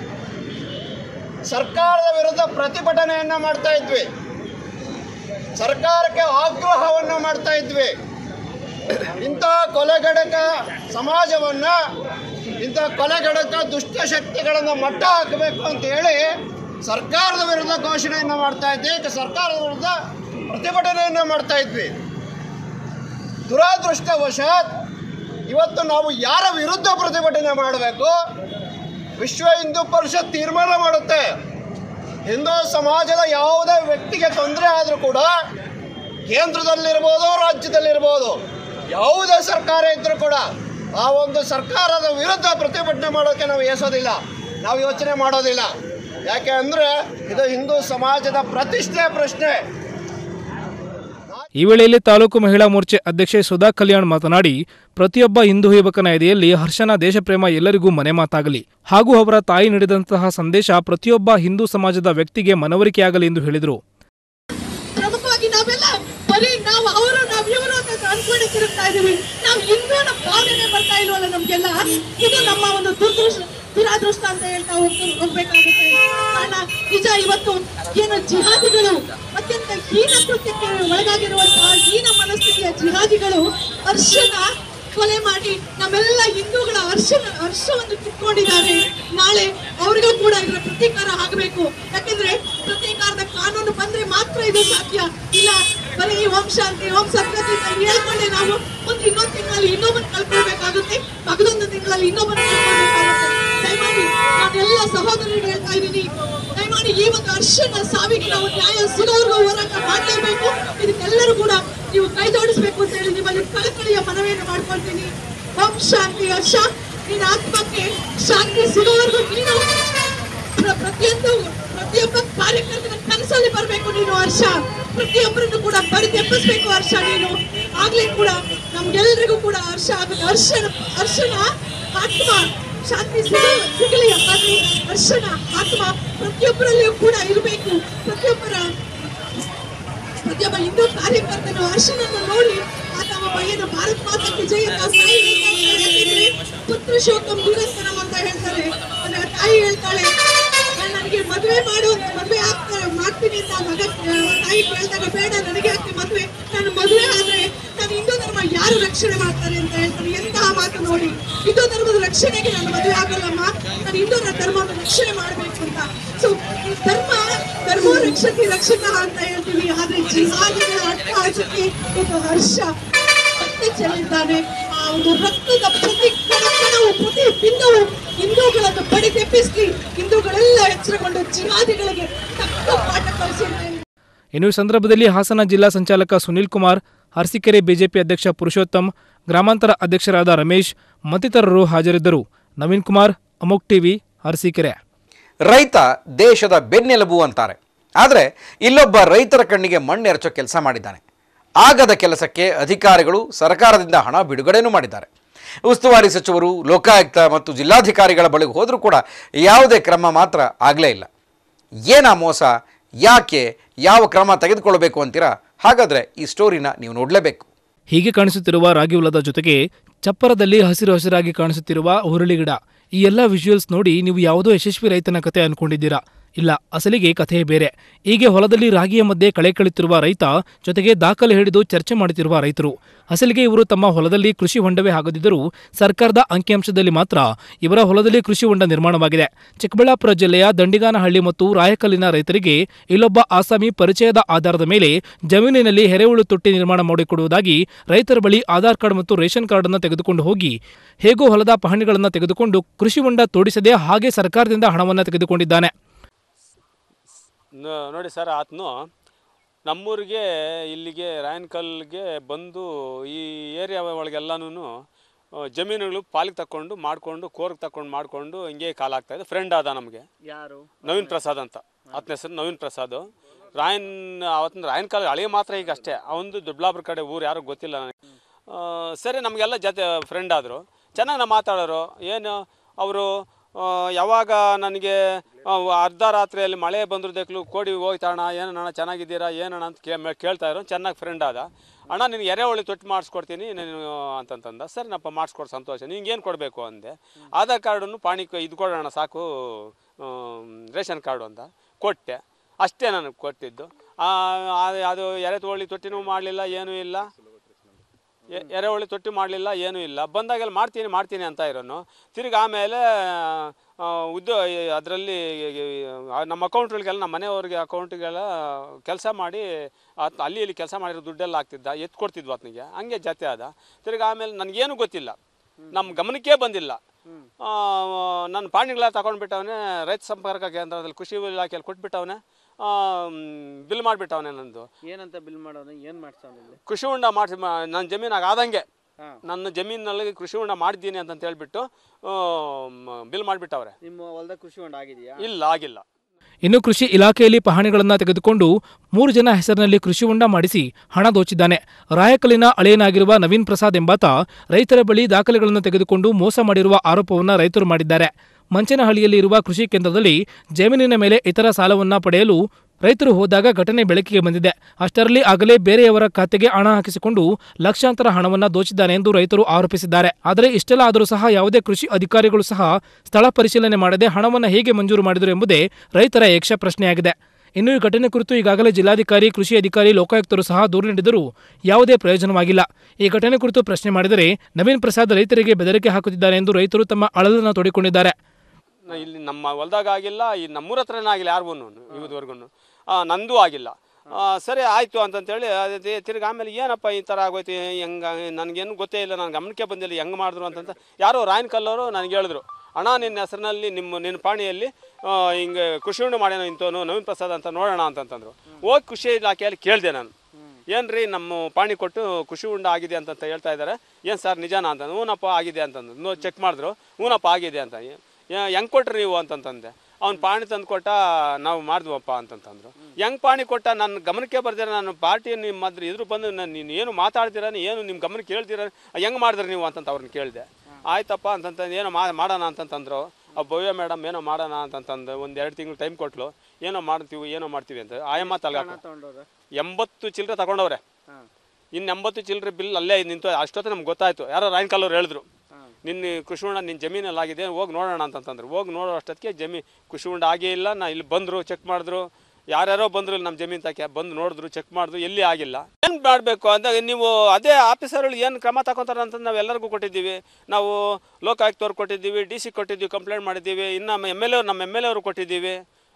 ಸರ್ಕಾರದ ವಿರುದ್ಧ ಪ್ರತಿಭಟನೆಯನ್ನು ಮಾಡ್ತಾ ಇದ್ವಿ ಸರ್ಕಾರಕ್ಕೆ ಆಗ್ರಹವನ್ನು ಮಾಡ್ತಾ ಇದ್ವಿ ಇಂಥ ಕೊಲೆಗಡಕ ಸಮಾಜವನ್ನು ಇಂಥ ಕೊಲೆಗಡಕ ದುಷ್ಟಶಕ್ತಿಗಳನ್ನು ಮಟ್ಟ ಹಾಕಬೇಕು ಅಂತ ಹೇಳಿ ಸರ್ಕಾರದ ವಿರುದ್ಧ ಘೋಷಣೆಯನ್ನು ಮಾಡ್ತಾ ಇದ್ವಿ ಈಗ ಸರ್ಕಾರದ ವಿರುದ್ಧ ಪ್ರತಿಭಟನೆಯನ್ನು ಮಾಡ್ತಾ ಇದ್ವಿ ದುರಾದೃಷ್ಟವಶಾತ್ ಇವತ್ತು ನಾವು ಯಾರ ವಿರುದ್ಧ ಪ್ರತಿಭಟನೆ ಮಾಡಬೇಕು ವಿಶ್ವ ಹಿಂದೂ ಪರಿಷತ್ ತೀರ್ಮಾನ ಮಾಡುತ್ತೆ ಹಿಂದೂ ಸಮಾಜದ ಯಾವುದೇ ವ್ಯಕ್ತಿಗೆ ತೊಂದರೆ ಆದರೂ ಕೂಡ ಕೇಂದ್ರದಲ್ಲಿರ್ಬೋದು ರಾಜ್ಯದಲ್ಲಿರ್ಬೋದು ಯಾವುದೇ ಸರ್ಕಾರ ಇದ್ದರೂ ಕೂಡ ಆ ಒಂದು ಸರ್ಕಾರದ ವಿರುದ್ಧ ಪ್ರತಿಭಟನೆ ಮಾಡೋಕ್ಕೆ ನಾವು ಏಸೋದಿಲ್ಲ ನಾವು ಯೋಚನೆ ಮಾಡೋದಿಲ್ಲ ಯಾಕೆ ಅಂದರೆ ಇದು ಹಿಂದೂ ಸಮಾಜದ ಪ್ರತಿಷ್ಠೆ ಪ್ರಶ್ನೆ ಈ ವೇಳೆಯಲ್ಲಿ ತಾಲೂಕು ಮಹಿಳಾ ಮೋರ್ಚೆ ಅಧ್ಯಕ್ಷೆ ಸುಧಾ ಕಲ್ಯಾಣ್ ಮಾತನಾಡಿ ಪ್ರತಿಯೊಬ್ಬ ಹಿಂದೂ ಯುವಕನ ಎದೆಯಲ್ಲಿ ಹರ್ಷನ ದೇಶಪ್ರೇಮ ಎಲ್ಲರಿಗೂ ಮನೆ ಮಾತಾಗಲಿ ಹಾಗೂ ಅವರ ತಾಯಿ ನೀಡಿದಂತಹ ಸಂದೇಶ ಪ್ರತಿಯೊಬ್ಬ ಹಿಂದೂ ಸಮಾಜದ ವ್ಯಕ್ತಿಗೆ ಮನವರಿಕೆಯಾಗಲಿ ಎಂದು ಹೇಳಿದರು ಪ್ರಮುಖವಾಗಿ ನಾವೆಲ್ಲ ಬರೀ ನಾವು ಅವರು ನಾವು ಇವರು ಅಂತ ಅನ್ಕೊಂಡೆ ತಿರುಗ್ತಾ ಇದೀವಿ ನಾವು ಇನ್ನೂ ನಮ್ಮ ಭಾವನೆ ಬರ್ತಾ ಇಲ್ವಲ್ಲ ನಮ್ಗೆಲ್ಲ ಇದು ನಮ್ಮ ಒಂದು ದುರ್ದೃಷ್ಟ ದುರಾದೃಷ್ಟ ಅಂತ ಹೇಳ್ತಾ ಹೋಗ್ತಾ ಹೋಗ್ಬೇಕಾಗುತ್ತೆ ಕಾರಣ ನಿಜ ಇವತ್ತು ಏನು ಜಿಹಾದಿಗಳು ಅತ್ಯಂತ ಹೀನ ಕೃತ್ಯಕ್ಕೆ ಒಳಗಾಗಿರುವಂತಹ ಹೀನ ಮನಸ್ಥಿತಿಯ ಜಿಹಾದಿಗಳು ಹರ್ಷನ ಕೊಲೆ ಮಾಡಿ ನಮ್ಮೆಲ್ಲ ಹಿಂದೂಗಳ ಹರ್ಷನ ಹರ್ಷವನ್ನು ಕಿತ್ಕೊಂಡಿದ್ದಾರೆ ನಾಳೆ ಅವರಿಗೂ ಕೂಡ ಇದರ ಪ್ರತೀಕಾರ ಆಗಬೇಕು ಯಾಕಂದ್ರೆ ಪ್ರತೀಕಾರದ ಕಾನೂನು ಬಂದ್ರೆ ಮಾತ್ರ ಇದು ಸಾಧ್ಯ ಇಲ್ಲ ಬರೀ ಓಂ ಶಾಂತಿ ಓಂ ಸತ್ಯತೆ ಅಂತ ಹೇಳ್ಕೊಂಡೆ ನಾವು ಒಂದು ಇನ್ನೊಂದು ತಿಂಗಳಲ್ಲಿ ಇನ್ನೊಬ್ಬನ ಕಲ್ಕೊಳ್ಬೇಕಾಗುತ್ತೆ ಮಗದೊಂದು ತಿಂಗಳಲ್ಲಿ ಇನ್ನೊಬ್ಬನ ಕಲ್ಕೊಳ್ಬೇಕಾಗುತ್ತೆ ದಯಮಾಡಿ ನಾನೆಲ್ಲ ಸಹೋದರರಿಗೆ ಹೇಳ್ತಾ ಇದ್ದೀನಿ ದಯಮಾಡಿ ಈ ಒಂದು ಹರ್ಷನ ಸಾವಿಗೆ ನಾವು ನ್ಯಾಯ ಸಿಗೋವರೆಗೂ ಹೋರಾಟ ಮಾಡಲೇಬೇಕು ಇದಕ್ಕೆಲ್ಲರೂ ಕೂಡ ನೀವು ಕೈ ಜೋಡಿಸ್ಬೇಕು ಅಂತ ಹೇಳಿ ನಿಮ್ಮಲ್ಲಿ ಕಳಕಳಿಯ ಮನವಿಯನ್ನು ಮಾಡ್ಕೊಳ್ತೀನಿ ಓಂ ಶಾಂತಿ ಹರ್ಷ ನಿನ್ನ ಆತ್ಮಕ್ಕೆ ಶಾಂತಿ ಸಿಗೋವರೆಗೂ ನೀನು ಪ್ರ- ಪ್ರತಿಯೊಂದು ಪ್ರತಿಯೊಬ್ಬ ಕಾರ್ಯಕರ್ತನ ಕನಸಲ್ಲಿ ಬರಬೇಕು ನೀನು ಹರ್ಷ ಪ್ರತಿಯೊಬ್ಬರನ್ನು ಕೂಡ ಬಡಿದೆಬ್ಬಿಸ್ಬೇಕು ಹರ್ಷ ನೀನು ಆಗ್ಲೇ ಕೂಡ ನಮ್ಗೆಲ್ರಿಗೂ ಕೂಡ ಹರ್ಷ ಆಗುತ್ತೆ ಹರ್ಷನ ಹರ್ಷನ ಆತ್ಮ ಶಾಂತಿ ಸಿಗ ಸಿಗಲಿ ಹಾಗಾಗಿ ಹರ್ಷನ ಆತ್ಮ ಪ್ರತಿಯೊಬ್ಬರಲ್ಲಿಯೂ ಕೂಡ ಇರಬೇಕು ಪ್ರತಿಯೊಬ್ಬರ ಪ್ರತಿಯೊಬ್ಬ ಹಿಂದೂ ಕಾರ್ಯಕರ್ತನು ಹರ್ಷನನ್ನು ನೋಡಿ ಆತ ಒಬ್ಬ ಏನು ಭಾರತ್ ಮಾತಕ್ಕೆ ಜಯ ಅಂತ ತಾಯಿ ಹೇಳ್ತಾ ಇರ್ತಾಳೆ. ಯಾಕೆಂದ್ರೆ ಪುತ್ರ ಶೋಕಂ ನಿರಂತರಂ ಅಂತ ಹೇಳ್ತಾರೆ ಅಂದ್ರೆ ಆ ತಾಯಿ ಹೇಳ್ತಾಳೆ "ನಾನ್ ನನಗೆ ಮದುವೆ ಮಾಡು ಅಂತ ಮದುವೆ ಆಗ್ತಾರೆ ಮಾಡ್ತೀನಿ ಅಂತ ಮಗ ತಾಯಿ ಕೇಳಿದಾಗ ಬೇಡ ನನಗೆ ಯಾಕೆ ಮದುವೆ ನಾನು ಮದುವೆ ಆದ್ರೆ ನಾನು ಹಿಂದೂ ಧರ್ಮ ಯಾರು ರಕ್ಷಣೆ ಮಾಡ್ತಾರೆ ಅಂತ ಹೇಳ್ತಾರೆ ಎಂತಹ ಮಾತು ನೋಡಿ ಹಿಂದೂ ಧರ್ಮದ ರಕ್ಷಣೆಗೆ ನಾನು ಮದುವೆ ಆಗಲ್ಲಮ್ಮ ನಾನು ಹಿಂದೂ ಧರ್ಮವನ್ನು ರಕ್ಷಣೆ ಮಾಡಬೇಕು ಅಂತ ಸೊ ಈ ಧರ್ಮ ಧರ್ಮ ರಕ್ಷತಿ ರಕ್ಷಕ ಅಂತ ಹೇಳ್ತೀವಿ ಆದ್ರೆ ಜಿಹಾದಿಗಳ ಅಟ್ಟಹಾಸಕ್ಕೆ ಇದು ಹರ್ಷ ಮತ್ತೆ ಚೆಲ್ಲಿದ್ದಾನೆ ಆ ಒಂದು ರಕ್ತದ ಪ್ರತಿ ಕಣ ಕಣವು ಪ್ರತಿ ಬಿಂದುವು ಹಿಂದೂಗಳನ್ನು ಬಡಿ ತೆಪ್ಪಿಸಿ ಹಿಂದೂಗಳೆಲ್ಲ ಎಚ್ಚರಗೊಂಡು ಜಿಹಾದಿಗಳಿಗೆ ತಕ್ಕ ಪಾಠ ಕಲಿಸಿದ್ದಾರೆ ಇನ್ನು ಈ ಸಂದರ್ಭದಲ್ಲಿ ಹಾಸನ ಜಿಲ್ಲಾ ಸಂಚಾಲಕ ಸುನಿಲ್ ಕುಮಾರ್ ಅರಸೀಕೆರೆ ಬಿಜೆಪಿ ಅಧ್ಯಕ್ಷ ಪುರುಷೋತ್ತಮ್ ಗ್ರಾಮಾಂತರ ಅಧ್ಯಕ್ಷರಾದ ರಮೇಶ್ ಮತ್ತಿತರರು ಹಾಜರಿದ್ದರು ನವೀನ್ ಕುಮಾರ್ ಅಮೋಕ್ ಟಿವಿ ಅರಸೀಕೆರೆ ರೈತ ದೇಶದ ಬೆನ್ನೆಲುಬು ಅಂತಾರೆ ಆದರೆ ಇಲ್ಲೊಬ್ಬ ರೈತರ ಕಣ್ಣಿಗೆ ಮಣ್ಣೆರಚೋ ಕೆಲಸ ಮಾಡಿದ್ದಾನೆ ಆಗದ ಕೆಲಸಕ್ಕೆ ಅಧಿಕಾರಿಗಳು ಸರ್ಕಾರದಿಂದ ಹಣ ಬಿಡುಗಡೆನೂ ಮಾಡಿದ್ದಾರೆ ಉಸ್ತುವಾರಿ ಸಚಿವರು ಲೋಕಾಯುಕ್ತ ಮತ್ತು ಜಿಲ್ಲಾಧಿಕಾರಿಗಳ ಬಳಿಗೆ ಹೋದರೂ ಕೂಡ ಯಾವುದೇ ಕ್ರಮ ಮಾತ್ರ ಆಗಲೇ ಇಲ್ಲ ಏನಾ ಮೋಸ ಯಾಕೆ ಯಾವ ಕ್ರಮ ತೆಗೆದುಕೊಳ್ಬೇಕು ಅಂತೀರಾ ಹಾಗಾದರೆ ಈ ಸ್ಟೋರಿನ ನೀವು ನೋಡಲೇಬೇಕು ಹೀಗೆ ಕಾಣಿಸುತ್ತಿರುವ ರಾಗಿ ಹೊಲದ ಜೊತೆಗೆ ಚಪ್ಪರದಲ್ಲಿ ಹಸಿರು ಹಸಿರಾಗಿ ಕಾಣಿಸುತ್ತಿರುವ ಹುರುಳಿ ಗಿಡ ಈ ಎಲ್ಲ ವಿಜುವಲ್ಸ್ ನೋಡಿ ನೀವು ಯಾವುದೋ ಯಶಸ್ವಿ ರೈತನ ಕತೆ ಅನ್ಕೊಂಡಿದ್ದೀರಾ ಇಲ್ಲ ಅಸಲಿಗೆ ಕಥೆ ಬೇರೆ ಹೀಗೆ ಹೊಲದಲ್ಲಿ ರಾಗಿಯ ಮಧ್ಯೆ ಕಳೆ ಕಳೆಯುತ್ತಿರುವ ರೈತ ಜೊತೆಗೆ ದಾಖಲೆ ಹಿಡಿದು ಚರ್ಚೆ ಮಾಡುತ್ತಿರುವ ರೈತರು ಅಸಲಿಗೆ ಇವರು ತಮ್ಮ ಹೊಲದಲ್ಲಿ ಕೃಷಿ ಹೊಂಡವೇ ಆಗದಿದ್ದರೂ ಸರ್ಕಾರದ ಅಂಕಿಅಂಶದಲ್ಲಿ ಮಾತ್ರ ಇವರ ಹೊಲದಲ್ಲಿ ಕೃಷಿ ಹೊಂಡ ನಿರ್ಮಾಣವಾಗಿದೆ ಚಿಕ್ಕಬಳ್ಳಾಪುರ ಜಿಲ್ಲೆಯ ದಂಡಿಗಾನಹಳ್ಳಿ ಮತ್ತು ರಾಯಕಲ್ಲಿನ ರೈತರಿಗೆ ಇಲ್ಲೊಬ್ಬ ಆಸಾಮಿ ಪರಿಚಯದ ಆಧಾರದ ಮೇಲೆ ಜಮೀನಿನಲ್ಲಿ ಎರೆಹುಳು ತೊಟ್ಟಿ ನಿರ್ಮಾಣ ಮಾಡಿಕೊಡುವುದಾಗಿ ರೈತರ ಬಳಿ ಆಧಾರ್ ಕಾರ್ಡ್ ಮತ್ತು ರೇಷನ್ ಕಾರ್ಡ್ ಅನ್ನು ತೆಗೆದುಕೊಂಡು ಹೋಗಿ ಹೇಗೋ ಹೊಲದ ಪಹಣಿಗಳನ್ನು ತೆಗೆದುಕೊಂಡು ಕೃಷಿ ಹೊಂಡ ತೋಡಿಸದೆ ಹಾಗೆ ಸರ್ಕಾರದಿಂದ ಹಣವನ್ನು ತೆಗೆದುಕೊಂಡಿದ್ದಾನೆ ನ- ನೋಡಿ ಸರ್ ಆತನು ನಮ್ಮೂರಿಗೆ ಇಲ್ಲಿಗೆ ರಾಯನಕಲ್ಗೆ ಬಂದು ಈ ಏರಿಯಾ ಒಳಗೆಲ್ಲನೂ ಜಮೀನುಗಳು ಪಾಲಿಗೆ ತಕೊಂಡು ಮಾಡಿಕೊಂಡು ಕೋರ್ಗೆ ತಕೊಂಡು ಮಾಡಿಕೊಂಡು ಹಿಂಗೆ ಕಾಲ ಆಗ್ತಾ ಇದೆ ಫ್ರೆಂಡ್ ಆದ ನಮಗೆ ಯಾರು ನವೀನ್ ಪ್ರಸಾದ್ ಅಂತ ಆತನ ಹೆಸರು ನವೀನ್ ಪ್ರಸಾದ್ ರಾಯನ್ ಅವತ್ತಿನ ರಾಯನ್ ಕಾಲ ಹಳೆಯ ಮಾತ್ರ ಈಗ ಅಷ್ಟೇ ಅವನದು ದೊಡ್ಡಬಳ್ಳಾಪುರ ಕಡೆ ಊರು ಯಾರು ಗೊತ್ತಿಲ್ಲ ನನಗೆ ಆ, ಸರಿ ನಮಗೆಲ್ಲ ಜೊತೆ ಫ್ರೆಂಡ್ ಆದರು ಚೆನ್ನಾಗಿ ನಾವು ಮಾತಾಡೋರು ಏನು ಅವರು ಯಾವಾಗ ನನಗೆ ಆ, ಅರ್ಧ ರಾತ್ರಿಯಲ್ಲಿ ಮಳೆ ಬಂದ್ರು ದೇಕ್ಲು ಕೋಡಿ ಹೋಯ್ತಣ್ಣ ಏನಣ್ಣ ಚೆನ್ನಾಗಿದ್ದೀರಾ ಏನಣ್ಣ ಅಂತ ಕೇ ಮೇ- ಕೇಳ್ತಾ ಇರೋ ಚೆನ್ನಾಗಿ ಫ್ರೆಂಡ್ ಆದ ಅಣ್ಣ ನಿನಗೆ ಎರೆಹುಳಿ ತೊಟ್ಟು ಮಾಡಿಸ್ಕೊಡ್ತೀನಿ ನೀನು ಅಂತಂತಂದ ಸರಿನಪ್ಪ ಮಾಡಿಸ್ಕೊಡು ಸಂತೋಷ ನಿಂಗೆ ಏನು ಕೊಡಬೇಕು ಅಂದೆ ಆಧಾರ್ ಕಾರ್ಡನ್ನು ಪಾಣಿ ಇದು ಕೊಡೋಣ ಸಾಕು ಆಮ್, ರೇಷನ್ ಕಾರ್ಡು ಅಂತ ಕೊಟ್ಟೆ ಅಷ್ಟೇ ನನಗೆ ಕೊಟ್ಟಿದ್ದು ಆ, ಆ- ಅದು ಎರೆ ತೊಗೊಳ್ಳಿ ತೊಟ್ಟಿನೂ ಮಾಡಲಿಲ್ಲ ಏನೂ ಇಲ್ಲ ಎ- ಎರೆಹುಳಿ ತೊಟ್ಟಿ ಮಾಡಲಿಲ್ಲ ಏನೂ ಇಲ್ಲ ಬಂದಾಗೆಲ್ಲ ಮಾಡ್ತೀನಿ ಮಾಡ್ತೀನಿ ಅಂತ ಇರೋನು ತಿರ್ಗಿ ಆಮೇಲೆ ಆ, ಉದ್ಯೋ ಅದರಲ್ಲಿ ನಮ್ಮ ಅಕೌಂಟ್ಗಳಿಗೆಲ್ಲ ನಮ್ಮ ಮನೆಯವ್ರಿಗೆ ಅಕೌಂಟಿಗೆಲ್ಲ ಕೆಲಸ ಮಾಡಿ ಆತ ಅಲ್ಲಿ ಇಲ್ಲಿ ಕೆಲಸ ಮಾಡಿರೋ ದುಡ್ಡೆಲ್ಲ ಆಗ್ತಿದ್ದ ಎತ್ತು ಕೊಡ್ತಿದ್ವು ಆತನಿಗೆ ಹಂಗೆ ಜತೆ ಆದ ತಿರ್ಗಿ ಆಮೇಲೆ ನನಗೇನು ಗೊತ್ತಿಲ್ಲ ನಮ್ಮ ಗಮನಕ್ಕೆ ಬಂದಿಲ್ಲ ಆ, ನನ್ನ ಪಾಣಿಗಳ ತಗೊಂಡ್ಬಿಟ್ಟವನೆ ರೈತ ಸಂಪರ್ಕ ಕೇಂದ್ರದಲ್ಲಿ ಕೃಷಿ ಇಲಾಖೆಯಲ್ಲಿ ಕೊಟ್ಬಿಟ್ಟವನೆ ಬಿಲ್ ಮಾಡಿಬಿಟ್ಟವನೆ ನಂದು ಏನಂತ ಬಿಲ್ ಮಾಡೋನು ಏನ್ ಮಾಡ್ತಾವ ಇಲ್ಲಿ ಕೃಷಿ ಹೊಂಡ ಮಾಡಿಸಿ ನನ್ನ ಜಮೀನಾಗ ಆದಂಗೆ ಹಾ. ನನ್ನ ಜಮೀನಲ್ಲಿ ಕೃಷಿ ಹೊಂಡ ಮಾಡಿದ್ದೀನಿ ಅಂತ ಹೇಳ್ಬಿಟ್ಟು ಬಿಲ್ ಮಾಡಿಬಿಟ್ಟವ್ರೆ ನಿಮ್ಮ ಹೊಲದ ಕೃಷಿ ಹೊಂಡ ಆಗಿದೆಯಾ ಇಲ್ಲ ಆಗಿಲ್ಲ ಇನ್ನು ಕೃಷಿ ಇಲಾಖೆಯಲ್ಲಿ ಪಹಣಿಗಳನ್ನು ತೆಗೆದುಕೊಂಡು ಮೂರು ಜನ ಹೆಸರಿನಲ್ಲಿ ಕೃಷಿ ಹೊಂಡ ಮಾಡಿಸಿ ಹಣ ದೋಚಿದ್ದಾನೆ ರಾಯಕಲ್ಲಿನ ಅಳೆಯನಾಗಿರುವ ನವೀನ್ ಪ್ರಸಾದ್ ಎಂಬಾತ ರೈತರ ಬಳಿ ದಾಖಲೆಗಳನ್ನು ತೆಗೆದುಕೊಂಡು ಮೋಸ ಮಾಡಿರುವ ಆರೋಪವನ್ನು ರೈತರು ಮಾಡಿದ್ದಾರೆ ಮಂಚನಹಳ್ಳಿಯಲ್ಲಿ ಇರುವ ಕೃಷಿ ಕೇಂದ್ರದಲ್ಲಿ ಜಮೀನಿನ ಮೇಲೆ ಇತರ ಸಾಲವನ್ನ ಪಡೆಯಲು ರೈತರು ಹೋದಾಗ ಘಟನೆ ಬೆಳಕಿಗೆ ಬಂದಿದೆ ಅಷ್ಟರಲ್ಲಿ ಆಗಲೇ ಬೇರೆಯವರ ಖಾತೆಗೆ ಹಣ ಹಾಕಿಸಿಕೊಂಡು ಲಕ್ಷಾಂತರ ಹಣವನ್ನ ದೋಚಿದ್ದಾನೆ ಎಂದು ರೈತರು ಆರೋಪಿಸಿದ್ದಾರೆ ಆದರೆ ಇಷ್ಟೆಲ್ಲ ಆದರೂ ಸಹ ಯಾವುದೇ ಕೃಷಿ ಅಧಿಕಾರಿಗಳು ಸಹ ಸ್ಥಳ ಪರಿಶೀಲನೆ ಮಾಡದೆ ಹಣವನ್ನು ಹೇಗೆ ಮಂಜೂರು ಮಾಡಿದರು ಎಂಬುದೇ ರೈತರ ಯಕ್ಷ ಪ್ರಶ್ನೆಯಾಗಿದೆ ಇನ್ನು ಈ ಘಟನೆ ಕುರಿತು ಈಗಾಗಲೇ ಜಿಲ್ಲಾಧಿಕಾರಿ ಕೃಷಿ ಅಧಿಕಾರಿ ಲೋಕಾಯುಕ್ತರು ಸಹ ದೂರು ನೀಡಿದರೂ ಯಾವುದೇ ಪ್ರಯೋಜನವಾಗಿಲ್ಲ ಈ ಘಟನೆ ಕುರಿತು ಪ್ರಶ್ನೆ ಮಾಡಿದರೆ ನವೀನ್ ಪ್ರಸಾದ್ ರೈತರಿಗೆ ಬೆದರಿಕೆ ಹಾಕುತ್ತಿದ್ದಾರೆ ಎಂದು ರೈತರು ತಮ್ಮ ಅಳಲನ್ನು ತೋಡಿಕೊಂಡಿದ್ದಾರೆ ನ- ಇಲ್ಲಿ ನಮ್ಮ ಹೊಲ್ದಾಗ ಆಗಿಲ್ಲ ಈ ನಮ್ಮೂರ ಹತ್ರನೇ ಆಗಿಲ್ಲ ಯಾರಿಗೂ ಇವತ್ತುವರೆಗೂ ನಂದು ಆಗಿಲ್ಲ ಆ, ಸರಿ ಆಯಿತು ಅಂತಂತೇಳಿ ಅದೇ ತಿರ್ಗಿ ಆಮೇಲೆ ಏನಪ್ಪ ಈ ಥರ ಆಗೋಯ್ತು ಹೆಂಗೆ ನನಗೇನು ಗೊತ್ತೇ ಇಲ್ಲ ನನ್ನ ಗಮನಕ್ಕೆ ಬಂದಿಲ್ಲ ಹೆಂಗೆ ಮಾಡಿದ್ರು ಅಂತಂತ ಯಾರೋ ರಾಯನ್ ಕಲ್ಲವರು ನನಗೆ ಹೇಳಿದ್ರು ಅಣ್ಣ ನಿನ್ನ ಹೆಸರಿನಲ್ಲಿ ನಿಮ್ಮ ನಿನ್ನ ಪಾಣಿಯಲ್ಲಿ ಆ, ಹಿಂಗೆ ಕೃಷಿ ಹೊಂಡ ಮಾಡ್ಯಾನ ಇಂಥವನು ನವೀನ್ ಪ್ರಸಾದ್ ಅಂತ ನೋಡೋಣ ಅಂತಂತಂದ್ರು ಹೋಗಿ ಕೃಷಿ ಇಲಾಖೆಯಲ್ಲಿ ಕೇಳಿದೆ ನಾನು ಏನ್ರಿ ನಮ್ಮ ಪಾಣಿ ಕೊಟ್ಟು ಕೃಷಿ ಉಂಡ ಆಗಿದೆ ಅಂತ ಹೇಳ್ತಾ ಇದ್ದಾರೆ ಏನು ಸರ್ ನಿಜಾನ ಅಂತ ಹ್ಞೂನಪ್ಪ ಆಗಿದೆ ಅಂತಂದು ನೋ ಚೆಕ್ ಮಾಡಿದ್ರು ಹ್ಞೂನಪ್ಪ ಆಗಿದೆ ಅಂತ ಹೆಂಗೆ ಕೊಟ್ರಿ ನೀವು ಅಂತಂತಂದೆ ಅವ್ನು ಪಾಣಿ ತಂದು ಕೊಟ್ಟ ನಾವು ಮಾಡಿದ್ವಪ್ಪ ಅಂತಂತಂದ್ರು ಹೆಂಗೆ ಪಾಣಿ ಕೊಟ್ಟ ನನ್ನ ಗಮನಕ್ಕೆ ಬರ್ದಿರ ನಾನು ಪಾರ್ಟಿ ನಿಮ್ಮ ಹತ್ರ ಇದ್ರು ಬಂದು ನಾನು ನೀನು ಏನು ಮಾತಾಡ್ತೀರ ಏನು ನಿಮ್ಮ ಗಮನಕ್ಕೆ ಕೇಳ್ತೀರ ಹೆಂಗೆ ಮಾಡಿದ್ರಿ ನೀವು ಅಂತಂತ ಅವ್ರನ್ನ ಕೇಳಿದೆ ಆಯ್ತಪ್ಪ ಅಂತಂತಂದು ಏನೋ ಮಾ ಮಾಡೋಣ ಅಂತಂತಂದ್ರು ಆ ಭವ್ಯ ಮೇಡಮ್ ಏನೋ ಮಾಡೋಣ ಅಂತಂತಂದು ಒಂದು ಎರಡು ತಿಂಗಳು ಟೈಮ್ ಕೊಟ್ಲು ಏನೋ ಮಾಡ್ತೀವಿ ಏನೋ ಮಾಡ್ತೀವಿ ಅಂತ ಆಯಮ್ಮ ತಲ್ಗಾಕ ತಗೊಂಡವ್ರೆ ಎಂಬತ್ತು ಚಿಲ್ಲರೆ ತಗೊಂಡವ್ರೆ ಇನ್ನು ಎಂಬತ್ತು ಚಿಲ್ಲರೆ ಬಿಲ್ ಅಲ್ಲೇ ನಿಂತು ಅಷ್ಟೊತ್ತು ನಮ್ಗೆ ಗೊತ್ತಾಯ್ತು ಯಾರೋ ರಾಯನ್ ಕಾಲವ್ರು ಹೇಳಿದ್ರು ನಿನ್ನ ಕೃಷಿ ಹೊಂಡ ನಿನ್ನ ಜಮೀನಲ್ಲಿ ಆಗಿದೆ ಹೋಗಿ ನೋಡೋಣ ಅಂತಂತಂದ್ರು ಹೋಗಿ ನೋಡೋ ಅಷ್ಟೊತ್ತಿಗೆ ಜಮೀ ಕೃಷಿ ಹೊಂಡ ಆಗೇ ಇಲ್ಲ ನಾ ಇಲ್ಲಿ ಬಂದರು ಚೆಕ್ ಮಾಡಿದ್ರು ಯಾರ್ಯಾರೋ ಬಂದರು ಇಲ್ಲಿ ನಮ್ಮ ಜಮೀನು ತಾಕೆ ಬಂದು ನೋಡಿದ್ರು ಚೆಕ್ ಮಾಡಿದ್ರು ಎಲ್ಲಿ ಆಗಿಲ್ಲ ಏನು ಮಾಡಬೇಕು ಅಂದಾಗ ನೀವು ಅದೇ ಆಫೀಸರ್ಗಳು ಏನು ಕ್ರಮ ತಗೊಂತಾರೆ ಅಂತ ನಾವು ಎಲ್ಲರಿಗೂ ಕೊಟ್ಟಿದ್ದೀವಿ ನಾವು ಲೋಕಾಯುಕ್ತವ್ರು ಕೊಟ್ಟಿದ್ದೀವಿ ಡಿ ಸಿ ಕೊಟ್ಟಿದ್ದೀವಿ ಕಂಪ್ಲೇಂಟ್ ಮಾಡಿದ್ದೀವಿ ಇನ್ನು ಎಮ್ ಎಲ್ ಎ ನಮ್ಮ ಎಮ್ ಎಲ್ ಎ ಅವರು ಕೊಟ್ಟಿದ್ದೀವಿ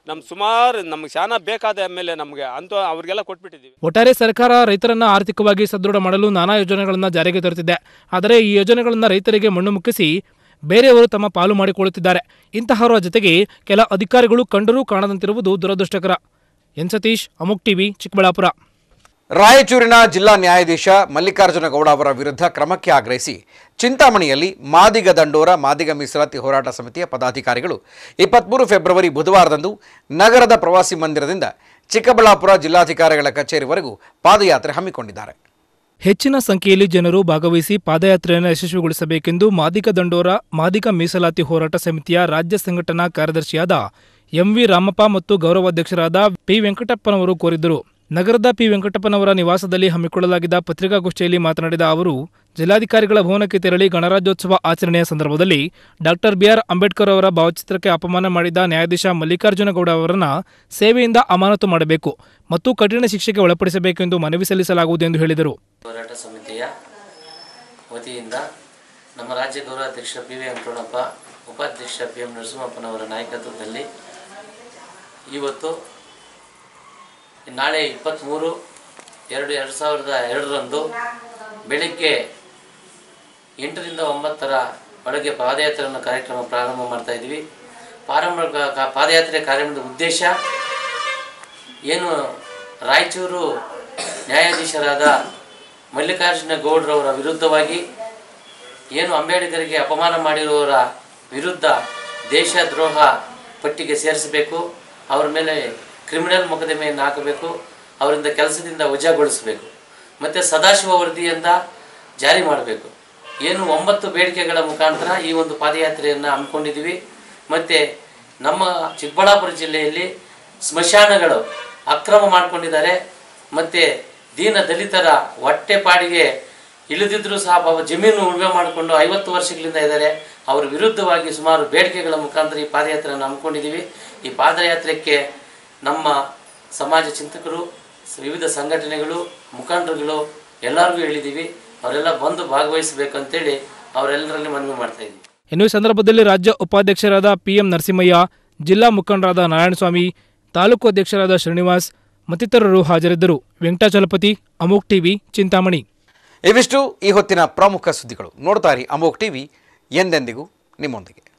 ನಮ್ಮ ಸುಮಾರು ನಮ್ಗೆ ಶಾನ ಬೇಕಾದ ಮೇಲೆ ನಮಗೆ ಅಂತ ಅವ್ರಿಗೆಲ್ಲ ಕೊಟ್ಬಿಟ್ಟಿದ್ದೀವಿ ಒಟ್ಟಾರೆ ಸರ್ಕಾರ ರೈತರನ್ನ ಆರ್ಥಿಕವಾಗಿ ಸದೃಢ ಮಾಡಲು ನಾನಾ ಯೋಜನೆಗಳನ್ನು ಜಾರಿಗೆ ತರುತ್ತಿದೆ ಆದರೆ ಈ ಯೋಜನೆಗಳನ್ನು ರೈತರಿಗೆ ಮಣ್ಣು ಮುಕ್ಕಿಸಿ ಬೇರೆಯವರು ತಮ್ಮ ಪಾಲು ಮಾಡಿಕೊಳ್ಳುತ್ತಿದ್ದಾರೆ ಇಂತಹವರ ಜೊತೆಗೆ ಕೆಲ ಅಧಿಕಾರಿಗಳು ಕಂಡರೂ ಕಾಣದಂತಿರುವುದು ದುರದೃಷ್ಟಕರ ಎನ್ ಸತೀಶ್ ಅಮುಕ್ ಟಿವಿ ಚಿಕ್ಕಬಳ್ಳಾಪುರ ರಾಯಚೂರಿನ ಜಿಲ್ಲಾ ನ್ಯಾಯಾಧೀಶ ಮಲ್ಲಿಕಾರ್ಜುನ ಗೌಡ ಅವರ ವಿರುದ್ಧ ಕ್ರಮಕ್ಕೆ ಆಗ್ರಹಿಸಿ ಚಿಂತಾಮಣಿಯಲ್ಲಿ ಮಾದಿಗ ದಂಡೋರ ಮಾದಿಗ ಮೀಸಲಾತಿ ಹೋರಾಟ ಸಮಿತಿಯ ಪದಾಧಿಕಾರಿಗಳು ಇಪ್ಪತ್ತ್ಮೂರು ಫೆಬ್ರವರಿ ಬುಧವಾರದಂದು ನಗರದ ಪ್ರವಾಸಿ ಮಂದಿರದಿಂದ ಚಿಕ್ಕಬಳ್ಳಾಪುರ ಜಿಲ್ಲಾಧಿಕಾರಿಗಳ ಕಚೇರಿವರೆಗೂ ಪಾದಯಾತ್ರೆ ಹಮ್ಮಿಕೊಂಡಿದ್ದಾರೆ ಹೆಚ್ಚಿನ ಸಂಖ್ಯೆಯಲ್ಲಿ ಜನರು ಭಾಗವಹಿಸಿ ಪಾದಯಾತ್ರೆಯನ್ನು ಯಶಸ್ವಿಗೊಳಿಸಬೇಕೆಂದು ಮಾದಿಗ ದಂಡೋರ ಮಾದಿಗ ಮೀಸಲಾತಿ ಹೋರಾಟ ಸಮಿತಿಯ ರಾಜ್ಯ ಸಂಘಟನಾ ಕಾರ್ಯದರ್ಶಿಯಾದ ಎಂವಿ ರಾಮಪ್ಪ ಮತ್ತು ಗೌರವಾಧ್ಯಕ್ಷರಾದ ಪಿ ವೆಂಕಟಪ್ಪನವರು ಕೋರಿದ್ದರು ನಗರದ ಪಿ ವೆಂಕಟಪ್ಪನವರ ನಿವಾಸದಲ್ಲಿ ಹಮ್ಮಿಕೊಳ್ಳಲಾಗಿದ್ದ ಪತ್ರಿಕಾಗೋಷ್ಠಿಯಲ್ಲಿ ಮಾತನಾಡಿದ ಅವರು ಜಿಲ್ಲಾಧಿಕಾರಿಗಳ ಭವನಕ್ಕೆ ತೆರಳಿ ಗಣರಾಜ್ಯೋತ್ಸವ ಆಚರಣೆಯ ಸಂದರ್ಭದಲ್ಲಿ ಡಾಕ್ಟರ್ ಬಿಆರ್ ಅಂಬೇಡ್ಕರ್ ಅವರ ಭಾವಚಿತ್ರಕ್ಕೆ ಅಪಮಾನ ಮಾಡಿದ ನ್ಯಾಯಾಧೀಶ ಮಲ್ಲಿಕಾರ್ಜುನ ಗೌಡ ಅವರನ್ನ ಸೇವೆಯಿಂದ ಅಮಾನತು ಮಾಡಬೇಕು ಮತ್ತು ಕಠಿಣ ಶಿಕ್ಷೆಗೆ ಒಳಪಡಿಸಬೇಕೆಂದು ಮನವಿ ಸಲ್ಲಿಸಲಾಗುವುದು ಎಂದು ಹೇಳಿದರು ಹೋರಾಟ ಸಮಿತಿಯ ವತಿಯಿಂದ ನಮ್ಮ ರಾಜ್ಯ ಗೌರವಾಧ್ಯಕ್ಷ ಪಿ ವಿ ವೆಂಕಟರಮಣಪ್ಪ ಉಪಾಧ್ಯಕ್ಷ ಪಿ ಎಂ ನರಸಿಂಹಪ್ಪನವರ ನಾಯಕತ್ವದಲ್ಲಿ ಇವತ್ತು ನಾಳೆ ಇಪ್ಪತ್ತ್ಮೂರು ಎರಡು ಎರಡು ಸಾವಿರದ ಎರಡರಂದು ಬೆಳಗ್ಗೆ ಎಂಟರಿಂದ ಒಂಬತ್ತರ ಒಳಗೆ ಪಾದಯಾತ್ರೆಯನ್ನು ಕಾರ್ಯಕ್ರಮ ಪ್ರಾರಂಭ ಮಾಡ್ತಾ ಇದ್ದೀವಿ ಪ್ರಾರಂಭ ಕ- ಪಾದಯಾತ್ರೆ ಕಾರ್ಯಕ್ರಮದ ಉದ್ದೇಶ ಏನು ರಾಯಚೂರು ನ್ಯಾಯಾಧೀಶರಾದ ಮಲ್ಲಿಕಾರ್ಜುನ ಗೌಡ್ರವರ ವಿರುದ್ಧವಾಗಿ ಏನು ಅಂಬೇಡ್ಕರ್ಗೆ ಅಪಮಾನ ಮಾಡಿರುವವರ ವಿರುದ್ಧ ದೇಶದ್ರೋಹ ಪಟ್ಟಿಗೆ ಸೇರಿಸಬೇಕು ಅವರ ಮೇಲೆ ಕ್ರಿಮಿನಲ್ ಮೊಕದ್ದಮೆಯನ್ನು ಹಾಕಬೇಕು ಅವರಿಂದ ಕೆಲಸದಿಂದ ವಜಾಗೊಳಿಸಬೇಕು ಮತ್ತು ಸದಾಶಿವ ವರದಿಯಿಂದ ಜಾರಿ ಮಾಡಬೇಕು ಏನು ಒಂಬತ್ತು ಬೇಡಿಕೆಗಳ ಮುಖಾಂತರ ಈ ಒಂದು ಪಾದಯಾತ್ರೆಯನ್ನು ಹಮ್ಮಿಕೊಂಡಿದ್ದೀವಿ ಮತ್ತು ನಮ್ಮ ಚಿಕ್ಕಬಳ್ಳಾಪುರ ಜಿಲ್ಲೆಯಲ್ಲಿ ಸ್ಮಶಾನಗಳು ಅಕ್ರಮ ಮಾಡಿಕೊಂಡಿದ್ದಾರೆ ಮತ್ತು ದೀನ ದಲಿತರ ಹೊಟ್ಟೆಪಾಡಿಗೆ ಇಳಿದಿದ್ರೂ ಸಹ ಪಾಪ ಜಮೀನು ಉಳುಮೆ ಮಾಡಿಕೊಂಡು ಐವತ್ತು ವರ್ಷಗಳಿಂದ ಇದ್ದಾರೆ ಅವರ ವಿರುದ್ಧವಾಗಿ ಸುಮಾರು ಬೇಡಿಕೆಗಳ ಮುಖಾಂತರ ಈ ಪಾದಯಾತ್ರೆಯನ್ನು ಹಮ್ಮಿಕೊಂಡಿದ್ದೀವಿ ಈ ಪಾದಯಾತ್ರೆಗೆ ನಮ್ಮ ಸಮಾಜ ಚಿಂತಕರು ವಿವಿಧ ಸಂಘಟನೆಗಳು ಮುಖಂಡರುಗಳು ಎಲ್ಲರಿಗೂ ಹೇಳಿದ್ದೀವಿ ಅವರೆಲ್ಲ ಬಂದು ಭಾಗವಹಿಸಬೇಕು ಅಂತೇಳಿ ಅವರೆಲ್ಲರಲ್ಲಿ ಮನವಿ ಮಾಡ್ತಾ ಇದ್ದೀವಿ ಇನ್ನು ಈ ಸಂದರ್ಭದಲ್ಲಿ ರಾಜ್ಯ ಉಪಾಧ್ಯಕ್ಷರಾದ ಪಿಎಂ ನರಸಿಂಹಯ್ಯ ಜಿಲ್ಲಾ ಮುಖಂಡರಾದ ನಾರಾಯಣಸ್ವಾಮಿ ತಾಲೂಕು ಅಧ್ಯಕ್ಷರಾದ ಶ್ರೀನಿವಾಸ್ ಮತ್ತಿತರರು ಹಾಜರಿದ್ದರು ವೆಂಕಟಾಚಲಪತಿ ಅಮೋಕ್ ಟಿವಿ ಚಿಂತಾಮಣಿ ಇವಿಷ್ಟು ಈ ಹೊತ್ತಿನ ಪ್ರಮುಖ ಸುದ್ದಿಗಳು ನೋಡ್ತಾ ಇರಿ ಅಮೋಕ್ ಟಿವಿ ಎಂದೆಂದಿಗೂ ನಿಮ್ಮೊಂದಿಗೆ